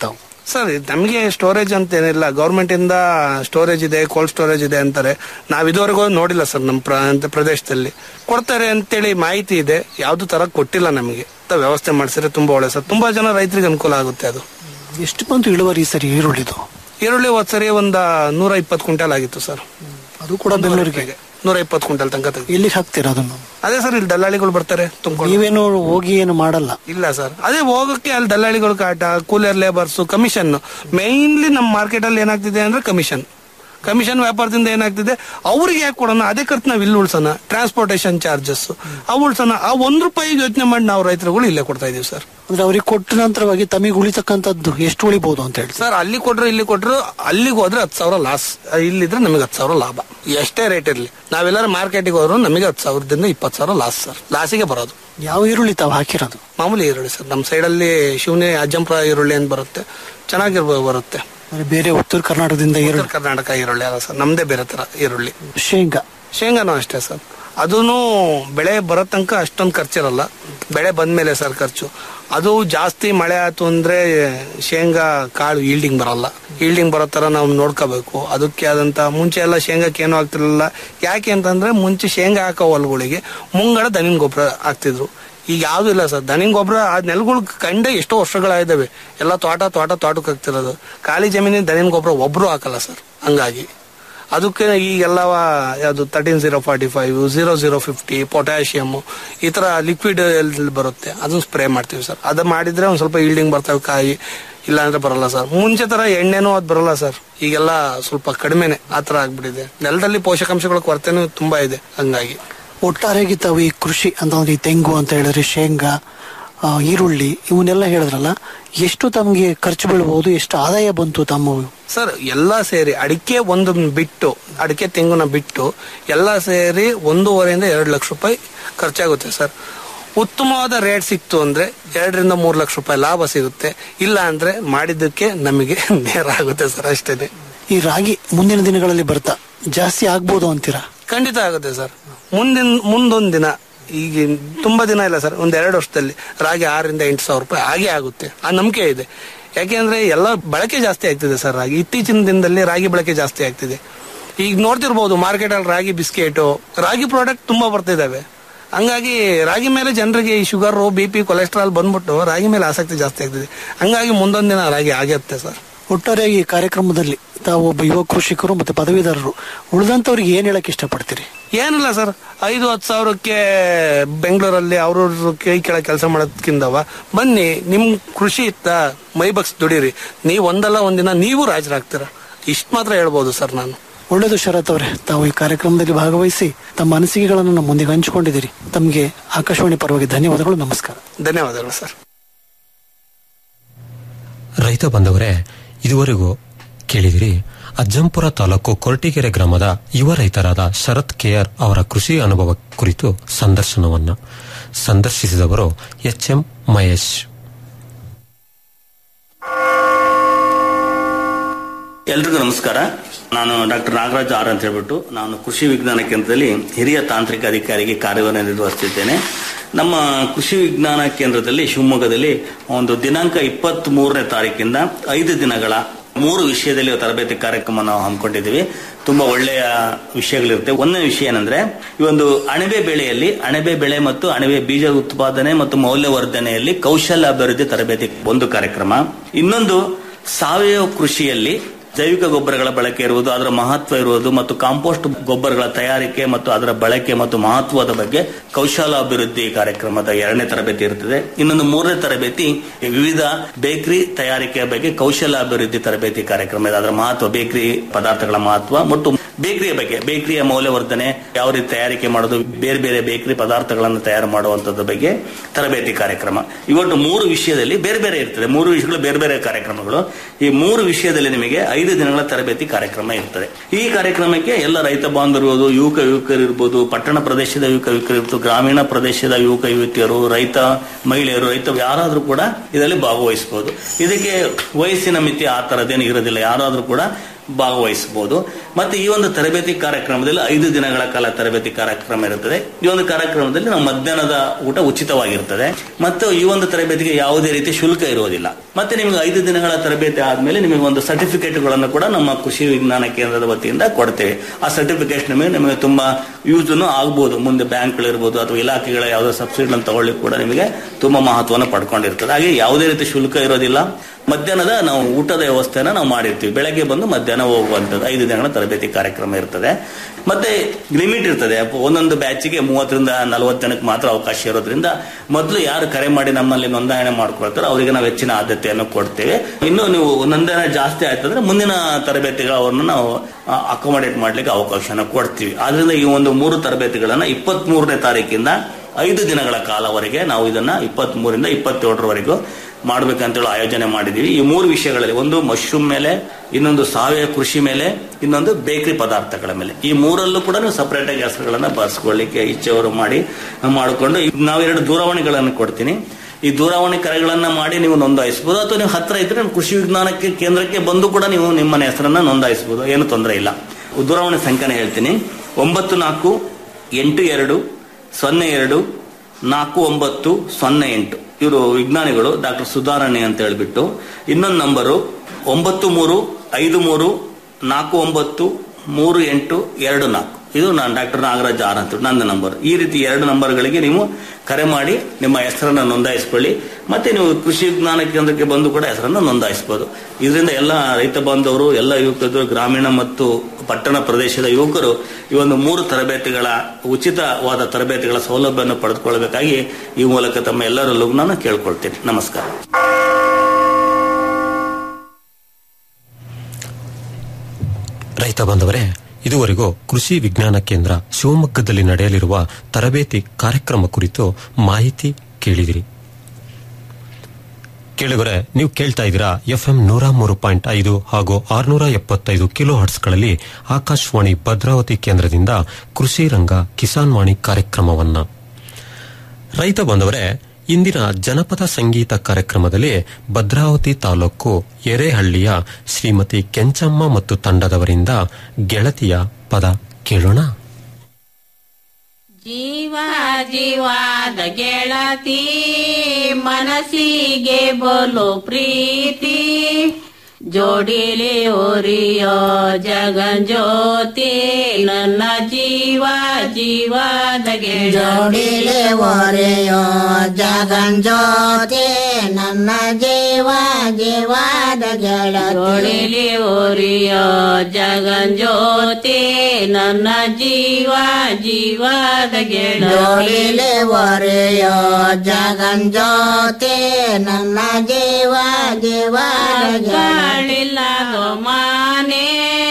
S15: ಸರ್ ಇದು ನಮಗೆ ಸ್ಟೋರೇಜ್ ಅಂತ ಏನಿಲ್ಲ ಗೌರ್ಮೆಂಟ್ ಇಂದ ಸ್ಟೋರೇಜ್ ಇದೆ ಕೋಲ್ಡ್ ಸ್ಟೋರೇಜ್ ಇದೆ ಅಂತಾರೆ ನಾವ್ ಇದುವರೆಗೂ ನೋಡಿಲ್ಲ ಸರ್ ನಮ್ಮ ಪ್ರ- ಅಂತ ಪ್ರದೇಶದಲ್ಲಿ ಕೊಡ್ತಾರೆ ಅಂತೇಳಿ ಮಾಹಿತಿ ಇದೆ ಯಾವ್ದು ತರ ಕೊಟ್ಟಿಲ್ಲ ನಮಗೆ ಅಂತ ವ್ಯವಸ್ಥೆ ಮಾಡಿಸಿದ್ರೆ ತುಂಬಾ ಒಳ್ಳೆ ಸರ್ ತುಂಬಾ ಜನ ರೈತರಿಗೆ ಅನುಕೂಲ ಆಗುತ್ತೆ ಅದು
S6: ಎಷ್ಟು ಬಂತು ಇಳುವರಿ ಈ ಸರಿ ಈರುಳ್ಳಿದು
S15: ಈರುಳ್ಳಿ ಹೋದ್ ಸರಿ ಒಂದ ನೂರ ಇಪ್ಪತ್ತು ಕ್ವಿಂಟಲ್ ಆಗಿತ್ತು ಸರ್
S6: ಅದು ಕೂಡ ಬೆಂಗಳೂರಿಗೆ
S15: ನೂರ ಇಪ್ಪತ್ತು ಕ್ವಿಂಟಲ್ ತನಕ ತೆಗ್ದು
S6: ಎಲ್ಲಿಗೆ ಹಾಕ್ತೀರಾ ಅದನ್ನು
S15: ಅದೇ ಸರ್ ಇಲ್ಲಿ ದಲ್ಲಾಳಿಗಳು ಬರ್ತಾರೆ ತುಂಬಿಕೊಂಡು
S6: ನೀವೇನು ಹೋಗಿ ಏನು ಮಾಡಲ್ಲ
S15: ಇಲ್ಲ ಸರ್ ಅದೇ ಹೋಗಕ್ಕೆ ಅಲ್ಲಿ ದಲ್ಲಾಳಿಗಳು ಕಾಟ ಕೂಲಿಯರ್ ಲೇಬರ್ಸ್ ಕಮಿಷನ್ ಮೈನ್ಲಿ ನಮ್ಮ ಮಾರ್ಕೆಟ್ ಅಲ್ಲಿ ಏನಾಗ್ತಿದೆ ಅಂದ್ರೆ ಕಮಿಷನ್ ಕಮಿಷನ್ ವ್ಯಾಪಾರದಿಂದ ಏನಾಗ್ತಿದೆ ಅವ್ರಿಗೆ ಯಾಕೆ ಕೊಡೋಣ ಅದೇ ಖರ್ಚು ನಾವು ಇಲ್ಲಿ ಉಳ್ಸೋಣ ಟ್ರಾನ್ಸ್ಪೋರ್ಟೇಷನ್ ಚಾರ್ಜಸ್ ಅವು ಉಳ್ಸೋಣ ಆ ಒಂದ್ ರೂಪಾಯಿ ಯೋಚನೆ ಮಾಡಿ ನಾವು ರೈತರುಗಳು ಇಲ್ಲೇ ಕೊಡ್ತಾ ಇದೀವಿ ಸರ್
S6: ಅಂದ್ರೆ ಅವ್ರಿಗೆ ಕೊಟ್ಟ ನಂತರವಾಗಿ ತಮಗೆ ಉಳಿತಕ್ಕಂಥದ್ದು ಎಷ್ಟು ಉಳಿಬಹುದು ಅಂತ ಹೇಳಿ
S15: ಸರ್ ಅಲ್ಲಿ ಕೊಟ್ರು ಇಲ್ಲಿ ಕೊಟ್ರು ಅಲ್ಲಿಗೆ ಹೋದ್ರೆ ಹತ್ತು ಸಾವಿರ ಲಾಸ್ ಇಲ್ಲಿದ್ರೆ ನಮಗೆ ಹತ್ತು ಸಾವಿರ ಲಾಭ ಎಷ್ಟೇ ರೇಟ್ ಇರಲಿ ನಾವೆಲ್ಲರೂ ಮಾರ್ಕೆಟಿಗೆ ಹೋದ್ರು ನಮಗೆ ಹತ್ತು ಸಾವಿರದಿಂದ ಇಪ್ಪತ್ತು ಸಾವಿರ ಲಾಸ್ ಸರ್ ಲಾಸಿಗೆ ಬರೋದು
S6: ಯಾವ ಈರುಳ್ಳಿ ತಾವು ಹಾಕಿರೋದು
S15: ಮಾಮೂಲಿ ಈರುಳ್ಳಿ ಸರ್ ನಮ್ಮ ಸೈಡಲ್ಲಿ ಶಿವನೇ ಅಜ್ಜಂಪುರ ಈರುಳ್ಳಿ ಅಂತ ಬರುತ್ತೆ ಚೆನ್ನಾಗಿರ್ಬೋದು ಬರುತ್ತೆ
S6: ಅಂದ್ರೆ ಬೇರೆ ಉತ್ತರ ಕರ್ನಾಟಕದಿಂದ ಈರುಳ್ಳಿ
S15: ಉತ್ತರ ಕರ್ನಾಟಕ ಈರುಳ್ಳಿ ಅಲ್ಲ ಸರ್ ನಮ್ದೇ ಬೇರೆ ತರ ಈರುಳ್ಳಿ
S6: ಶೇಂಗಾ
S15: ಶೇಂಗಾನು ಅಷ್ಟೇ ಸರ್ ಅದೂನು ಬೆಳೆ ಬರೋ ತನಕ ಅಷ್ಟೊಂದು ಖರ್ಚಿರಲ್ಲ ಬೆಳೆ ಬಂದ್ಮೇಲೆ ಸರ್ ಖರ್ಚು ಅದು ಜಾಸ್ತಿ ಮಳೆ ಆಯ್ತು ಅಂದ್ರೆ ಶೇಂಗಾ ಕಾಳು ಈಲ್ಡಿಂಗ್ ಬರಲ್ಲ ಈಲ್ಡಿಂಗ್ ಬರೋ ತರ ನಾವು ನೋಡ್ಕೋಬೇಕು ಅದಕ್ಕೆ ಆದಂತ ಮುಂಚೆ ಎಲ್ಲ ಶೇಂಗಾಕ್ಕೆ ಏನೂ ಆಗ್ತಿರ್ಲಿಲ್ಲ ಯಾಕೆ ಅಂತಂದ್ರೆ ಮುಂಚೆ ಶೇಂಗಾ ಹಾಕೋ ಹೊಲಗಳಿಗೆ ಮುಂಗಡ ದನಿನ ಗೊಬ್ಬರ ಹಾಕ್ತಿದ್ರು ಈಗ ಯಾವ್ದು ಇಲ್ಲ ಸರ್ ದನಿನ ಗೊಬ್ಬರ ಆ ನೆಲಗಳು ಕಂಡೇ ಎಷ್ಟೋ ವರ್ಷಗಳಾಗಿದ್ದಾವೆ ಎಲ್ಲ ತೋಟ ತೋಟ ತೋಟಕ್ಕೆ ಹಾಕ್ತಿರೋದು ಖಾಲಿ ಜಮೀನಿನ ದನಿನ ಗೊಬ್ಬರ ಒಬ್ರು ಹಾಕಲ್ಲ ಸರ್ ಹಂಗಾಗಿ ಅದಕ್ಕೆ ಈಗೆಲ್ಲ ಯಾವುದು thirteen zero forty five zero zero fifty potassium ಈ ತರ ಲಿಕ್ವಿಡ್ ಬರುತ್ತೆ ಅದನ್ನ ಸ್ಪ್ರೇ ಮಾಡ್ತೀವಿ ಸರ್ ಅದು ಮಾಡಿದ್ರೆ ಒಂದ್ ಸ್ವಲ್ಪ ಈಲ್ಡಿಂಗ್ ಬರ್ತವೆ ಕಾಯಿ ಇಲ್ಲ ಅಂದ್ರೆ ಬರಲ್ಲ ಸರ್ ಮುಂಚೆ ತರ ಎಣ್ಣೆನೂ ಅದ್ ಬರಲ್ಲ ಸರ್ ಈಗೆಲ್ಲ ಸ್ವಲ್ಪ ಕಡಿಮೆನೆ ಆ ತರ ಆಗ್ಬಿಟ್ಟಿದೆ ನೆಲದಲ್ಲಿ ಪೋಷಕಾಂಶಗಳ ಕೊರತೆನೂ ತುಂಬಾ ಇದೆ ಹಂಗಾಗಿ
S6: ಒಟ್ಟಾರೆಯಾಗಿ ತಾವು ಈ ಕೃಷಿ ಅಂತಂದ್ರೆ ಈ ತೆಂಗು ಅಂತ ಹೇಳಿದ್ರೆ ಶೇಂಗಾ ಆ, ಈರುಳ್ಳಿ ಇವನ್ನೆಲ್ಲ ಹೇಳಿದ್ರಲ್ಲ ಎಷ್ಟು ತಮಗೆ ಖರ್ಚು ಬೀಳಬಹುದು ಎಷ್ಟು ಆದಾಯ ಬಂತು ತಮ್ಮ
S15: ಸರ್ ಎಲ್ಲ ಸೇರಿ ಅಡಿಕೆ ಒಂದು ಬಿಟ್ಟು ಅಡಿಕೆ ತೆಂಗುನ ಬಿಟ್ಟು ಎಲ್ಲ ಸೇರಿ ಒಂದೂವರೆಯಿಂದ ಎರಡು ಲಕ್ಷ ರೂಪಾಯಿ ಖರ್ಚಾಗುತ್ತೆ ಸರ್ ಉತ್ತಮವಾದ ರೇಟ್ ಸಿಕ್ತು ಅಂದ್ರೆ ಎರಡರಿಂದ ಮೂರು ಲಕ್ಷ ರೂಪಾಯಿ ಲಾಭ ಸಿಗುತ್ತೆ ಇಲ್ಲ ಅಂದ್ರೆ ಮಾಡಿದ್ದಕ್ಕೆ ನಮಗೆ ನೇರ ಆಗುತ್ತೆ ಸರ್ ಅಷ್ಟೇನೆ
S6: ಈ ರಾಗಿ ಮುಂದಿನ ದಿನಗಳಲ್ಲಿ ಬರ್ತಾ ಜಾಸ್ತಿ ಆಗ್ಬೋದು ಅಂತೀರಾ
S15: ಖಂಡಿತ ಆಗುತ್ತೆ ಸರ್ ಮುಂದಿನ ಮುಂದೊಂದು ದಿನ ಈಗ ತುಂಬಾ ದಿನ ಇಲ್ಲ ಸರ್ ಒಂದ್ ಎರಡು ವರ್ಷದಲ್ಲಿ ರಾಗಿ ಆರರಿಂದ ಎಂಟು ಸಾವಿರ ರೂಪಾಯಿ ಹಾಗೆ ಆಗುತ್ತೆ ಆ ನಂಬಿಕೆ ಇದೆ ಯಾಕೆಂದ್ರೆ ಎಲ್ಲ ಬಳಕೆ ಜಾಸ್ತಿ ಆಗ್ತಿದೆ ಸರ್ ರಾಗಿ ಇತ್ತೀಚಿನ ದಿನದಲ್ಲಿ ರಾಗಿ ಬಳಕೆ ಜಾಸ್ತಿ ಆಗ್ತಿದೆ ಈಗ ನೋಡ್ತಿರ್ಬೋದು ಮಾರ್ಕೆಟ್ ಅಲ್ಲಿ ರಾಗಿ ಬಿಸ್ಕೆಟ್ ರಾಗಿ ಪ್ರಾಡಕ್ಟ್ ತುಂಬಾ ಬರ್ತಿದಾವೆ ಹಂಗಾಗಿ ರಾಗಿ ಮೇಲೆ ಜನರಿಗೆ ಈ ಶುಗರ್ ಬಿ ಪಿ ಕೊಲೆಸ್ಟ್ರಾಲ್ ಬಂದ್ಬಿಟ್ಟು ರಾಗಿ ಮೇಲೆ ಆಸಕ್ತಿ ಜಾಸ್ತಿ ಆಗ್ತಿದೆ ಹಂಗಾಗಿ ಮುಂದೊಂದು ದಿನ ರಾಗಿ ಆಗಿರುತ್ತೆ ಸರ್
S6: ಒಟ್ಟಾರೆಯಾಗಿ ಈ ಕಾರ್ಯಕ್ರಮದಲ್ಲಿ ತಾವು ಒಬ್ಬ ಯುವ ಕೃಷಿಕರು ಮತ್ತೆ ಪದವೀಧರರು ಉಳಿದಂತವ್ರಿಗೆ ಏನ್ ಹೇಳಕ್ ಇಷ್ಟಪಡ್ತೀರಿ
S15: ಏನಿಲ್ಲ ಸರ್ ಐದು ಹತ್ತು ಸಾವಿರಕ್ಕೆ ಬೆಂಗಳೂರಲ್ಲಿ ಅವ್ರವ್ರ ಕೈ ಕೆಳಗೆ ಕೆಲಸ ಮಾಡೋದಕ್ಕಿಂತವ ಬನ್ನಿ ನಿಮ್ ಕೃಷಿ ಇತ್ತ ಮೈ ಬಗ್ಸ್ ದುಡೀರಿ ನೀವು ಒಂದಲ್ಲ ಒಂದಿನ ನೀವು ರಾಜರಾಗ್ತೀರ ಇಷ್ಟು ಮಾತ್ರ ಹೇಳ್ಬೋದು ಸರ್ ನಾನು
S6: ಒಳ್ಳೆಯದು ಶರತ್ ಅವರೇ ತಾವು ಈ ಕಾರ್ಯಕ್ರಮದಲ್ಲಿ ಭಾಗವಹಿಸಿ ತಮ್ಮ ಅನಿಸಿಕೆಗಳನ್ನು ನಮ್ಮ ಮುಂದೆ ಹಂಚಿಕೊಂಡಿದ್ದೀರಿ ತಮಗೆ ಆಕಾಶವಾಣಿ ಪರವಾಗಿ ಧನ್ಯವಾದಗಳು ನಮಸ್ಕಾರ
S15: ಧನ್ಯವಾದಗಳು ಸರ್
S4: ರೈತ ಬಂದವರೇ ಇದುವರೆಗೂ ಕೇಳಿದಿರಿ ಅಜ್ಜಂಪುರ ತಾಲೂಕು ಕೊರಟಿಗೆರೆ ಗ್ರಾಮದ ಯುವ ರೈತರಾದ ಶರತ್ ಕೆಆರ್ ಅವರ ಕೃಷಿ ಅನುಭವ ಕುರಿತು ಸಂದರ್ಶನವನ್ನ ಸಂದರ್ಶಿಸಿದವರು ಎಚ್ ಎಂ ಮಹೇಶ್
S16: ಎಲ್ರಿಗೂ ನಮಸ್ಕಾರ ನಾನು ಡಾಕ್ಟರ್ ನಾಗರಾಜ್ ಆರ್ ಅಂತ ಹೇಳ್ಬಿಟ್ಟು ನಾನು ಕೃಷಿ ವಿಜ್ಞಾನ ಕೇಂದ್ರದಲ್ಲಿ ಹಿರಿಯ ತಾಂತ್ರಿಕ ಅಧಿಕಾರಿಗೆ ಕಾರ್ಯವನ್ನು ನಿರ್ವಹಿಸುತ್ತಿದ್ದೇನೆ ನಮ್ಮ ಕೃಷಿ ವಿಜ್ಞಾನ ಕೇಂದ್ರದಲ್ಲಿ ಶಿವಮೊಗ್ಗದಲ್ಲಿ ಒಂದು ದಿನಾಂಕ ಇಪ್ಪತ್ತ್ ಮೂರನೇ ತಾರೀಕಿಂದ ಐದು ದಿನಗಳ ಮೂರು ವಿಷಯದಲ್ಲಿ ತರಬೇತಿ ಕಾರ್ಯಕ್ರಮ ನಾವು ಹಮ್ಮಿಕೊಂಡಿದ್ದೀವಿ ತುಂಬಾ ಒಳ್ಳೆಯ ವಿಷಯಗಳಿರುತ್ತೆ ಒಂದನೇ ವಿಷಯ ಏನಂದ್ರೆ ಈ ಒಂದು ಅಣಬೆ ಬೆಳೆಯಲ್ಲಿ ಅಣಬೆ ಬೆಳೆ ಮತ್ತು ಅಣಬೆ ಬೀಜ ಉತ್ಪಾದನೆ ಮತ್ತು ಮೌಲ್ಯವರ್ಧನೆಯಲ್ಲಿ ಕೌಶಲ್ಯ ಅಭಿವೃದ್ಧಿ ತರಬೇತಿ ಒಂದು ಕಾರ್ಯಕ್ರಮ ಇನ್ನೊಂದು ಸಾವಯವ ಕೃಷಿಯಲ್ಲಿ ಜೈವಿಕ ಗೊಬ್ಬರಗಳ ಬಳಕೆ ಇರುವುದು ಅದರ ಮಹತ್ವ ಇರುವುದು ಮತ್ತು ಕಾಂಪೋಸ್ಟ್ ಗೊಬ್ಬರಗಳ ತಯಾರಿಕೆ ಮತ್ತು ಅದರ ಬಳಕೆ ಮತ್ತು ಮಹತ್ವದ ಬಗ್ಗೆ ಕೌಶಲ ಅಭಿವೃದ್ಧಿ ಕಾರ್ಯಕ್ರಮದ ಎರಡನೇ ತರಬೇತಿ ಇರುತ್ತದೆ ಇನ್ನೊಂದು ಮೂರನೇ ತರಬೇತಿ ವಿವಿಧ ಬೇಕರಿ ತಯಾರಿಕೆಯ ಬಗ್ಗೆ ಕೌಶಲ ಅಭಿವೃದ್ಧಿ ತರಬೇತಿ ಕಾರ್ಯಕ್ರಮ ಇದೆ ಅದರ ಮಹತ್ವ ಬೇಕರಿ ಪದಾರ್ಥಗಳ ಮಹತ್ವ ಮತ್ತು ಬೇಕರಿಯ ಬಗ್ಗೆ ಬೇಕರಿಯ ಮೌಲ್ಯವರ್ಧನೆ ಯಾವ ರೀತಿ ತಯಾರಿಕೆ ಮಾಡೋದು ಬೇರೆ ಬೇರೆ ಬೇಕರಿ ಪದಾರ್ಥಗಳನ್ನು ತಯಾರು ಮಾಡುವಂತದ್ರ ಬಗ್ಗೆ ತರಬೇತಿ ಕಾರ್ಯಕ್ರಮ ಇವತ್ತು ಮೂರು ವಿಷಯದಲ್ಲಿ ಬೇರೆ ಬೇರೆ ಇರ್ತದೆ ಮೂರು ವಿಷಯಗಳು ಬೇರೆ ಬೇರೆ ಕಾರ್ಯಕ್ರಮಗಳು ಈ ಮೂರು ವಿಷಯದಲ್ಲಿ ನಿಮಗೆ ಐದು ದಿನಗಳ ತರಬೇತಿ ಕಾರ್ಯಕ್ರಮ ಇರ್ತದೆ ಈ ಕಾರ್ಯಕ್ರಮಕ್ಕೆ ಎಲ್ಲ ರೈತ ಬಾಂಧವರು ಯುವಕ ಯುವಕರು ಇರ್ಬೋದು ಪಟ್ಟಣ ಪ್ರದೇಶದ ಯುವಕ ಯುವಕರು ಇರ್ಬೋದು ಗ್ರಾಮೀಣ ಪ್ರದೇಶದ ಯುವಕ ಯುವತಿಯರು ರೈತ ಮಹಿಳೆಯರು ರೈತ ಯಾರಾದ್ರೂ ಕೂಡ ಇದರಲ್ಲಿ ಭಾಗವಹಿಸಬಹುದು ಇದಕ್ಕೆ ವಯಸ್ಸಿನ ಮಿತಿ ಆ ತರದೇನು ಇರೋದಿಲ್ಲ ಯಾರಾದ್ರೂ ಕೂಡ ಭಾಗವಹಿಸಬಹುದು ಮತ್ತೆ ಈ ಒಂದು ತರಬೇತಿ ಕಾರ್ಯಕ್ರಮದಲ್ಲಿ ಐದು ದಿನಗಳ ಕಾಲ ತರಬೇತಿ ಕಾರ್ಯಕ್ರಮ ಇರುತ್ತದೆ ಈ ಒಂದು ಕಾರ್ಯಕ್ರಮದಲ್ಲಿ ನಾವು ಮಧ್ಯಾಹ್ನದ ಊಟ ಉಚಿತವಾಗಿರ್ತದೆ ಮತ್ತು ಈ ಒಂದು ತರಬೇತಿಗೆ ಯಾವುದೇ ರೀತಿ ಶುಲ್ಕ ಇರುವುದಿಲ್ಲ ಮತ್ತೆ ನಿಮಗೆ ಐದು ದಿನಗಳ ತರಬೇತಿ ಆದ್ಮೇಲೆ ನಿಮಗೆ ಒಂದು ಸರ್ಟಿಫಿಕೇಟ್ಗಳನ್ನು ಕೂಡ ನಮ್ಮ ಕೃಷಿ ವಿಜ್ಞಾನ ಕೇಂದ್ರದ ವತಿಯಿಂದ ಕೊಡ್ತೇವೆ ಆ ಸರ್ಟಿಫಿಕೇಟ್ ನಿಮಗೆ ನಿಮಗೆ ತುಂಬಾ ಯೂಸ್ ಆಗ್ಬೋದು ಮುಂದೆ ಬ್ಯಾಂಕ್ಗಳಿರ್ಬೋದು ಅಥವಾ ಇಲಾಖೆಗಳ ಯಾವುದೋ ಸಬ್ಸಿಡಿ ತಗೊಳ್ಳಿಕ್ಕೆ ಕೂಡ ನಿಮಗೆ ತುಂಬಾ ಮಹತ್ವವನ್ನು ಪಡ್ಕೊಂಡಿರ್ತದೆ ಹಾಗೆ ಯಾವುದೇ ರೀತಿ ಶುಲ್ಕ ಇರೋದಿಲ್ಲ ಮಧ್ಯಾಹ್ನದ ನಾವು ಊಟದ ವ್ಯವಸ್ಥೆನ ನಾವು ಮಾಡಿರ್ತೀವಿ ಬೆಳಗ್ಗೆ ಬಂದು ಮಧ್ಯಾಹ್ನ ಹೋಗುವಂಥದ್ದು ಐದು ದಿನಗಳ ತರಬೇತಿ ಕಾರ್ಯಕ್ರಮ ಇರ್ತದೆ ಮತ್ತೆ ಲಿಮಿಟ್ ಇರ್ತದೆ ಒಂದೊಂದು ಬ್ಯಾಚಿಗೆ ಮೂವತ್ತರಿಂದ ನಲವತ್ತು ಜನಕ್ಕೆ ಮಾತ್ರ ಅವಕಾಶ ಇರೋದ್ರಿಂದ ಮೊದಲು ಯಾರು ಕರೆ ಮಾಡಿ ನಮ್ಮಲ್ಲಿ ನೋಂದಣಿ ಮಾಡ್ಕೊಳ್ತಾರೋ ಅವರಿಗೆ ನಾವು ಹೆಚ್ಚಿನ ಆದ್ಯತೆಯನ್ನು ಕೊಡ್ತೇವೆ ಇನ್ನು ನೀವು ನೋಂದಣಿ ಜಾಸ್ತಿ ಆಯ್ತಂದ್ರೆ ಮುಂದಿನ ತರಬೇತಿಗಳನ್ನು ನಾವು ಅಕೊಮಡೇಟ್ ಮಾಡ್ಲಿಕ್ಕೆ ಅವಕಾಶನ ಕೊಡ್ತೀವಿ ಆದ್ರಿಂದ ಈ ಒಂದು ಮೂರು ತರಬೇತಿಗಳನ್ನ ಇಪ್ಪತ್ತ್ ಮೂರನೇ ತಾರೀಕಿಂದ ಐದು ದಿನಗಳ ಕಾಲವರೆಗೆ ನಾವು ಇದನ್ನ ಇಪ್ಪತ್ತ್ ಮೂರಿಂದ ಇಪ್ಪತ್ತೇಳರವರೆಗೂ ಮಾಡ್ಬೇಕಂತೇಳಿ ಆಯೋಜನೆ ಮಾಡಿದೀವಿ ಈ ಮೂರು ವಿಷಯಗಳಲ್ಲಿ ಒಂದು ಮಶ್ರೂಮ್ ಮೇಲೆ ಇನ್ನೊಂದು ಸಾವಯವ ಕೃಷಿ ಮೇಲೆ ಇನ್ನೊಂದು ಬೇಕರಿ ಪದಾರ್ಥಗಳ ಮೇಲೆ ಈ ಮೂರಲ್ಲೂ ಕೂಡ ನೀವು ಸಪರೇಟ್ ಆಗಿ ಹೆಸರುಗಳನ್ನ ಬರ್ಸ್ಕೊಳ್ಳಿಕ್ಕೆ ಇಚ್ಛೆಯವರು ಮಾಡಿ ಮಾಡಿಕೊಂಡು ನಾವೆರಡು ದೂರವಾಣಿಗಳನ್ನು ಕೊಡ್ತೀನಿ ಈ ದೂರವಾಣಿ ಕರೆಗಳನ್ನ ಮಾಡಿ ನೀವು ನೋಂದಾಯಿಸಬಹುದು ಅಥವಾ ನೀವು ಹತ್ರ ಇದ್ರೆ ಕೃಷಿ ವಿಜ್ಞಾನಕ್ಕೆ ಕೇಂದ್ರಕ್ಕೆ ಬಂದು ಕೂಡ ನೀವು ನಿಮ್ಮ ಹೆಸರನ್ನ ನೋಂದಾಯಿಸಬಹುದು ಏನು ತೊಂದರೆ ಇಲ್ಲ ದೂರವಾಣಿ ಸಂಖ್ಯೆನ ಹೇಳ್ತೀನಿ ಒಂಬತ್ತು ನಾಲ್ಕು ಎಂಟು ಎರಡು ಸೊನ್ನೆ ಎರಡು ನಾಲ್ಕು ಒಂಬತ್ತು ಸೊನ್ನೆ ಎಂಟು ಇವರು ವಿಜ್ಞಾನಿಗಳು ಡಾಕ್ಟರ್ ಸುಧಾರಣೆ ಅಂತ ಹೇಳ್ಬಿಟ್ಟು ಇನ್ನೊಂದು ನಂಬರು ಒಂಬತ್ತು ಮೂರು ಐದು ಮೂರು ನಾಲ್ಕು ಒಂಬತ್ತು ಮೂರು ಎಂಟು ಎರಡು ನಾಲ್ಕು ಇದು ನಾನು ಡಾಕ್ಟರ್ ನಾಗರಾಜ್ ಆರ್ ಅಂತ ನನ್ನ ನಂಬರ್ ಈ ರೀತಿ ಎರಡು ನಂಬರ್ಗಳಿಗೆ ನೀವು ಕರೆ ಮಾಡಿ ನಿಮ್ಮ ಹೆಸರನ್ನು ನೋಂದಾಯಿಸ್ಕೊಳ್ಳಿ ಮತ್ತೆ ನೀವು ಕೃಷಿ ವಿಜ್ಞಾನ ಕೇಂದ್ರಕ್ಕೆ ಬಂದು ಕೂಡ ಹೆಸರನ್ನು ನೋಂದಾಯಿಸಬಹುದು ಇದರಿಂದ ಎಲ್ಲ ರೈತ ಬಾಂಧವರು ಎಲ್ಲ ಯುವಕರು ಗ್ರಾಮೀಣ ಮತ್ತು ಪಟ್ಟಣ ಪ್ರದೇಶದ ಯುವಕರು ಈ ಒಂದು ಮೂರು ತರಬೇತಿಗಳ ಉಚಿತವಾದ ತರಬೇತಿಗಳ ಸೌಲಭ್ಯವನ್ನು ಪಡೆದುಕೊಳ್ಳಬೇಕಾಗಿ ಈ ಮೂಲಕ ತಮ್ಮ ಎಲ್ಲರಲ್ಲೂ ನಾನು ಕೇಳ್ಕೊಳ್ತೇನೆ ನಮಸ್ಕಾರ
S4: ರೈತ ಬಾಂಧವರೇ ಇದುವರೆಗೂ ಕೃಷಿ ವಿಜ್ಞಾನ ಕೇಂದ್ರ ಶಿವಮೊಗ್ಗದಲ್ಲಿ ನಡೆಯಲಿರುವ ತರಬೇತಿ ಕಾರ್ಯಕ್ರಮ ಕುರಿತು ಮಾಹಿತಿ ಕೇಳಿದಿರಿ ಕೇಳಿದರೆ ನೀವು ಕೇಳ್ತಾ ಇದ್ದೀರಾ ಎಫ್ಎಂ ನೂರ ಮೂರು ಪಾಯಿಂಟ್ ಐದು ಹಾಗೂ ಆರುನೂರ ಎಪ್ಪತ್ತೈದು ಕಿಲೋ ಹರ್ಟ್ಸ್ಗಳಲ್ಲಿ ಆಕಾಶವಾಣಿ ಭದ್ರಾವತಿ ಕೇಂದ್ರದಿಂದ ಕೃಷಿ ರಂಗ ಕಿಸಾನ್ ವಾಣಿ ಕಾರ್ಯಕ್ರಮವನ್ನ ರೈತ ಬಂದವರೇ ಇಂದಿನ ಜನಪದ ಸಂಗೀತ ಕಾರ್ಯಕ್ರಮದಲ್ಲಿ ಭದ್ರಾವತಿ ತಾಲೂಕು ಎರೆಹಳ್ಳಿಯ ಶ್ರೀಮತಿ ಕೆಂಚಮ್ಮ ಮತ್ತು ತಂಡದವರಿಂದ ಗೆಳತಿಯ ಪದ ಕೇಳೋಣ
S17: ಜೀವ ಜೀವಾದ ಗೆಳತಿ ಮನಸ್ಸಿಗೆ ಬೋಲು ಪ್ರೀತಿ ಜೋಡಿಲಿ ಉರಿಯೋ ಜಗಂಜ್ಯೋತಿ ನನ್ನ ಜೀವ ಜೀವದ
S18: ಜೋಡಿಲೆ ಒರೆಯೋ ಜಗಂಜ್ಯೋತಿ ನನ್ನ ಜೀವ ಜೀವಾದ ಗೆಳತಿ
S17: ಜೋಡಿಲಿ ಉರಿಯೋ ಜಗಂಜ್ಯೋತಿ ನನ್ನ ಜೀವ ಜೀವದ
S18: ಜೋಡಿಲೆ ಒರೆಯೋ ಜಗಂಜ್ಯೋತಿ ನನ್ನ ಜೀವ ಜೀವಾದ ಗೆಳತಿ
S17: ಗಳಿಲ್ಲದೋ ಮಾನೆ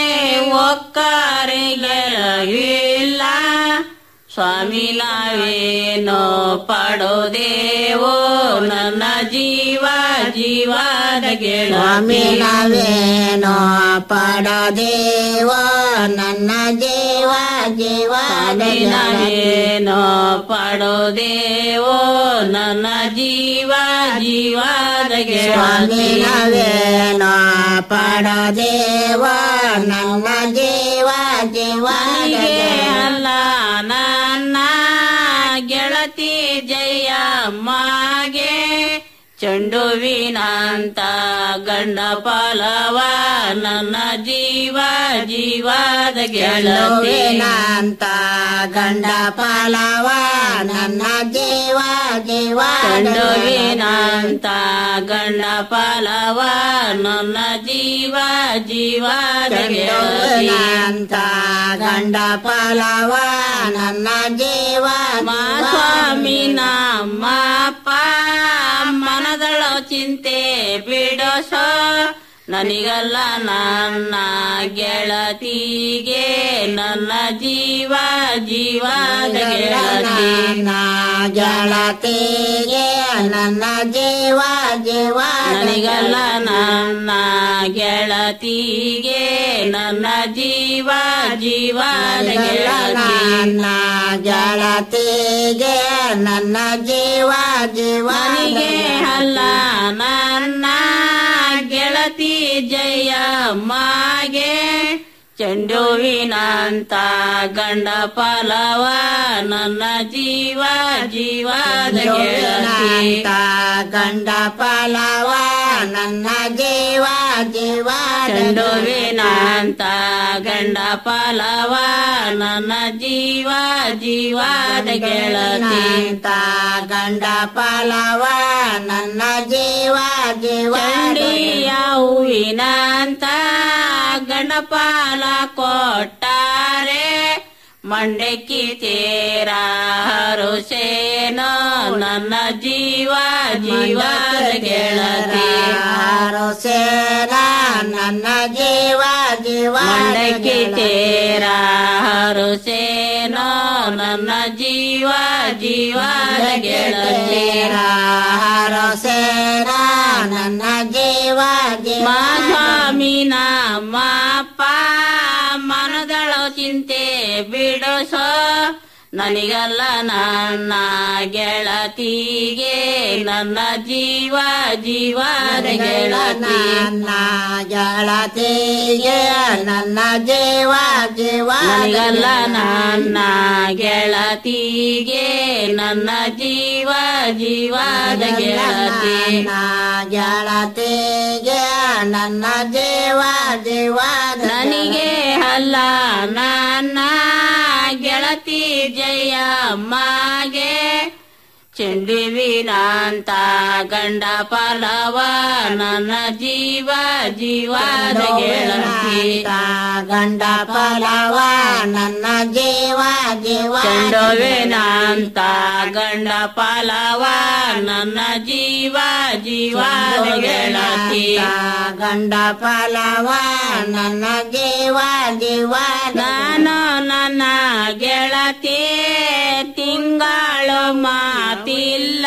S17: ಒಕ್ಕರಿಗೆಲ್ಲ ಸ್ವಾಮಿ ನಾವೇನೋ ಪಡೋದೇವೋ ನನ್ನ ಜೀವ ಜೀವದ
S18: ಸ್ವಾಮಿ
S17: ಗೆಳತಿ
S18: ನಾವೇನೋ ಪಡದೇವ ನನ್ನ ಜೀವ ಜೀವಾದ
S17: ಸ್ವಾಮಿ
S18: ಗೆಳತಿ
S17: ನಾವೇನೋ ಪಡೋದೇವೋ ನನ್ನ ಜೀವ ಜೀವದ
S18: ಸ್ವಾಮಿ
S17: ಗೆಳತಿ
S18: ನಾವೇನೋ ಪಡದೇವ ನನ್ನ ಜೀವ ಜೀವಾದ
S17: ನನಗೆ
S18: ಗೆಳತಿ
S17: ಅಲ್ಲ ನನ್ನ ಗೆಳತಿ ಜಯಮ್ಮಗೆ ಚೆಂಡುವಿನಂತ ಗಂಡ ಫಲವ ನನ್ನ ಜೀವ ಜೀವದ ಗೆಳತಿ
S18: ಗೆಳತಿನಂತ ಗಂಡ ಫಲವ ನನ್ನ ಜೀವ ಜೀವ
S17: ಚೆಂಡುವಿನಂತ ಗಂಡ ಫಲವ ನನ್ನ ಜೀವ ಜೀವದ ಗೆಳತಿ
S18: ಅಂತ ಗಂಡ ಫಲವ ನನ್ನ ಜೀವ
S17: ಮಾ ಸ್ವಾಮಿ ನಮ್ಮಪ್ಪ ಮನದಳ ಚಿಂತೆ ಬಿಡೋಸೋ ನನಗಲ್ಲ ನನ್ನ ಗೆಳತಿಗೆ ನನ್ನ ಜೀವ ಜೀವದ ಗೆಳತಿ
S18: ನನ್ನ ಗೆಳತಿಗೆ ನನ್ನ ಜೀವ ಜೀವ
S17: ನನಗಲ್ಲ ನನ್ನ ಗೆಳತಿಗೆ ನನ್ನ ಜೀವ ಜೀವದ ಗೆಳತಿ
S18: ನನ್ನ ಗೆಳತಿಗೆ ನನ್ನ ಜೀವ ಜೀವ
S17: ನನಗೆ ಅಲ್ಲ ನನ್ನ ಗೆಳತಿ ಗೆಳತಿ ಜಯಮ್ಮಗೆ ಚೆಂಡುವಿನಂತ ಗಂಡ ಫಲವ ನನ್ನ ಜೀವ ಜೀವದ ಗೆಳತಿ
S18: ಗಂಡ ಫಲವ ನನ್ನ ಜೀವ ಜೀವ
S17: ಚೆಂಡುವಿನಂತ ಗಂಡ ಫಲವ ನನ್ನ ಜೀವ ಜೀವದ ಗೆಳತಿ
S18: ಗಂಡ ಫಲವ ನನ್ನ ಜೀವ ಜೀವ
S17: ಚಂಡಿಯ ಹೂವಿನಂತ ಗಣಪಾಲ ಕೊಟ್ಟಾರೆ ಮಂಡಕ್ಕಿ ತೇರ ಹರುಸೇನೋ ನನ್ನ ಜೀವ ಜೀವದ ಗೆಳತಿ
S18: ಸೇನ ನನ್ನ ಜೀವ ಜೀವ
S17: ಮಂಡಕ್ಕಿ ತೇರ ಹರುಸೇನೋ ನನ್ನ ಜೀವ ಜೀವದ ಗೆಳತಿ
S18: ಸೇನ ನನ್ನ ಜೀವ ಜೀವ
S17: ಮಾಸ್ವಾಮಿನ ಮಾಪ ಮನದಳು ಚಿಂತೆ ಬಿಡಿಸೋ ನನಗಲ್ಲ ನನ್ನ ಗೆಳತಿಗೆ ನನ್ನ ಜೀವ ಜೀವದ ಗೆಳತಿ
S18: ನನ್ನ ಗೆಳತಿಗೆ ನನ್ನ ಜೀವ ಜೀವ
S17: ನನಗಲ್ಲ ನನ್ನ ಗೆಳತಿಗೆ ನನ್ನ ಜೀವ ಜೀವದ ಗೆಳತಿ
S18: ಗೆಳತಿಗೆ ನನ್ನ ಜೀವ ಜೀವ
S17: ನನಗೆ ಅಲ್ಲ ನನ್ನ ಗೆಳತಿ ಜಯಮ್ಮಗೆ ಚೆಂಡುವಿನಂತ ಗಂಡ ಫಲವ ನನ್ನ ಜೀವ ಜೀವದ ಗೆಳತಿ
S18: ಗಂಡ ಫಲವ ನನ್ನ ಜೀವ ಜೀವ
S17: ಚೆಂಡುವಿನಂತ ಗಂಡ ಫಲವ ನನ್ನ ಜೀವ ಜೀವದ ಗೆಳತಿ
S18: ಗಂಡ ಫಲವ ನನ್ನ ಜೀವ ಜೀವ
S17: ನಾನು ನನ್ನ ಗೆಳತಿ ತಿಂಗಳು ಮಾತಿಲ್ಲ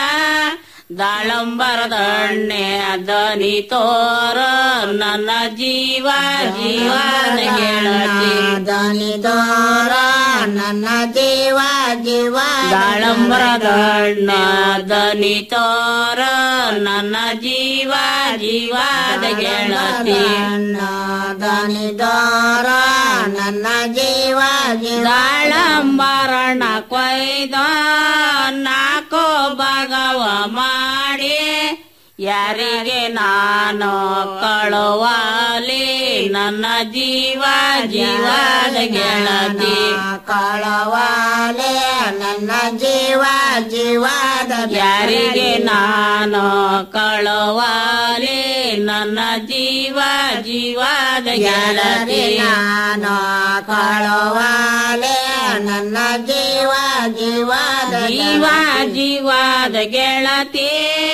S17: ದಾಳಂಬರದಣ್ಣೆ ದನಿ ತೋರ ನನ್ನ ಜೀವ ಜೀವದ ಗೆಳತಿ
S18: ದನಿ ತೋರ ನನ್ನ ಜೀವ ಜೀವ
S17: ದಾಳಂಬರದಣ್ಣ ದನಿ ತೋರ ನನ್ನ ಜೀವ ಜೀವದ ಗೆಳತಿ
S18: ದನಿ ತೋರ ನನ್ನ ಜೀವ ಜೀವ
S17: ದಾಳಂಬರಣ ಕೊಯ್ದ ನಾಲ್ಕು ಭಾಗವ ಮಾಡಿ ಯಾರಿಗೆ ನಾನು ಕಳುವಾಲಿ ನನ್ನ ಜೀವ ಜೀವದ ಗೆಳತಿ
S18: ಕಳವಾಲೆ ನನ್ನ ಜೀವ ಜೀವದ
S17: ಯಾರಿಗೆ ನಾನು ಕಳುವಾಲಿ ನನ್ನ ಜೀವ ಜೀವದ ಗೆಳತಿ
S18: ನಾನು ಕಳವಾಲೆ ನನ್ನ ಜೀವ ಜೀವದ
S17: ಜೀವ ಜೀವದ ಗೆಳತಿ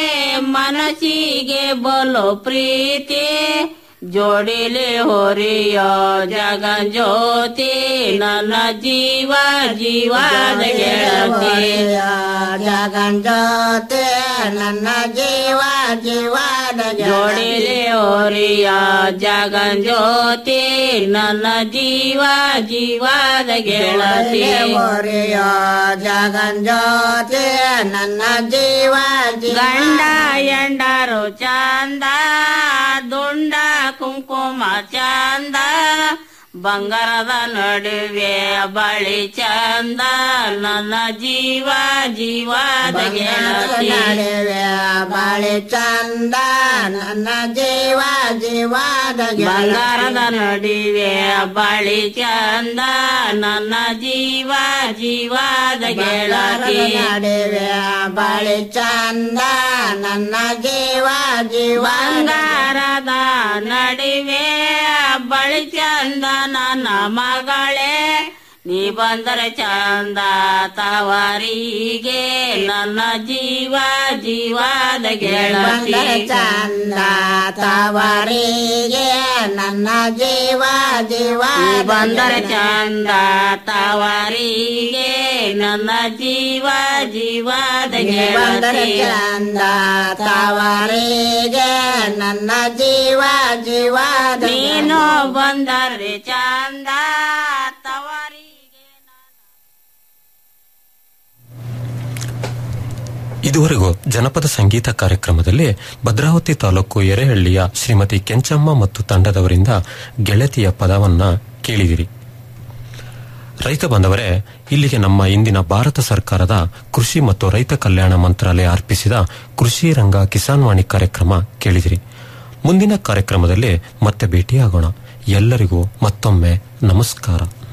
S17: ಮನಸ್ಸಿಗೆ ಬಲು ಪ್ರೀತಿ ಜೋಡಿಲೆ ಹೊರಿಯೋ ಜಗ ಜ್ಯೋತಿ ನನ್ನ ಜೀವ ಜೀವದ ಗೆಳತಿ
S18: ಜಗನ್ ಜೋತೆ ನನ್ನ ಜೀವ ಜೀವದ
S17: ಜೋಡಿಲೆ ಹೊರಿಯೋ ಜಗ ಜ್ಯೋತಿ ನನ್ನ ಜೀವ ಜೀವದ ಗೆಳತಿ
S18: ಹೊರೆಯೋ ಜಗನ್ ಜೋತೆ ನನ್ನ ಜೀವ
S17: ಗಂಡ ಎಂಡರು ಚಂದ ದುಂಡ ಕುಂಕುಮ ಚಂದ ಬಂಗಾರದ ನಡುವೆ ಬಳಿ ಚಂದ ನನ್ನ ಜೀವ ಜೀವದ ಗೆಳತಿ
S18: ಬಾಳೆ ಚಂದ ನನ್ನ ಜೀವ ಜೀವದ
S17: ಬಂಗಾರದ ನಡುವೆ ಬಳಿ ಚಂದ ನನ್ನ ಜೀವ ಜೀವದ ಗೆಳತಿ
S18: ನಡುವೆ ಬಾಳೆ ಚಂದ ನನ್ನ ಜೀವ ಜೀವ
S17: ಬಂಗಾರದ ನಡುವೆ ಬಳಿ ಚಂದ ನನ್ನ ಮಗಳೇ ನೀ ಬಂದರೆ ಚಂದ ತವರಿಗೆ ನನ್ನ ಜೀವ ಜೀವದ ಗೆಳತಿ
S18: ಚಂದ ತವರಿಗೆ ನನ್ನ ಜೀವ ಜೀವ
S17: ನೀ ಬಂದರೆ ಚಂದ ತವರಿಗೆ ನನ್ನ ಜೀವ ಜೀವದ
S18: ಬಂದರೆ
S17: ಗೆಳತಿ
S18: ಚಂದ ತವರಿಗೆ ನನ್ನ ಜೀವ ಜೀವ
S17: ನೀನು ಬಂದರೆ ಚಂದ ತವರಿ
S4: ಇದುವರೆಗೂ ಜನಪದ ಸಂಗೀತ ಕಾರ್ಯಕ್ರಮದಲ್ಲಿ ಭದ್ರಾವತಿ ತಾಲೂಕು ಎರೆಹಳ್ಳಿಯ ಶ್ರೀಮತಿ ಕೆಂಚಮ್ಮ ಮತ್ತು ತಂಡದವರಿಂದ ಗೆಳತಿಯ ಪದವನ್ನ ಕೇಳಿದಿರಿ ರೈತ ಬಂದವರೇ ಇಲ್ಲಿಗೆ ನಮ್ಮ ಇಂದಿನ ಭಾರತ ಸರ್ಕಾರದ ಕೃಷಿ ಮತ್ತು ರೈತ ಕಲ್ಯಾಣ ಮಂತ್ರಾಲಯ ಅರ್ಪಿಸಿದ ಕೃಷಿ ರಂಗ ಕಿಸಾನ್ ವಾಣಿ ಕಾರ್ಯಕ್ರಮ ಕೇಳಿದಿರಿ ಮುಂದಿನ ಕಾರ್ಯಕ್ರಮದಲ್ಲಿ ಮತ್ತೆ ಭೇಟಿಯಾಗೋಣ ಎಲ್ಲರಿಗೂ ಮತ್ತೊಮ್ಮೆ ನಮಸ್ಕಾರ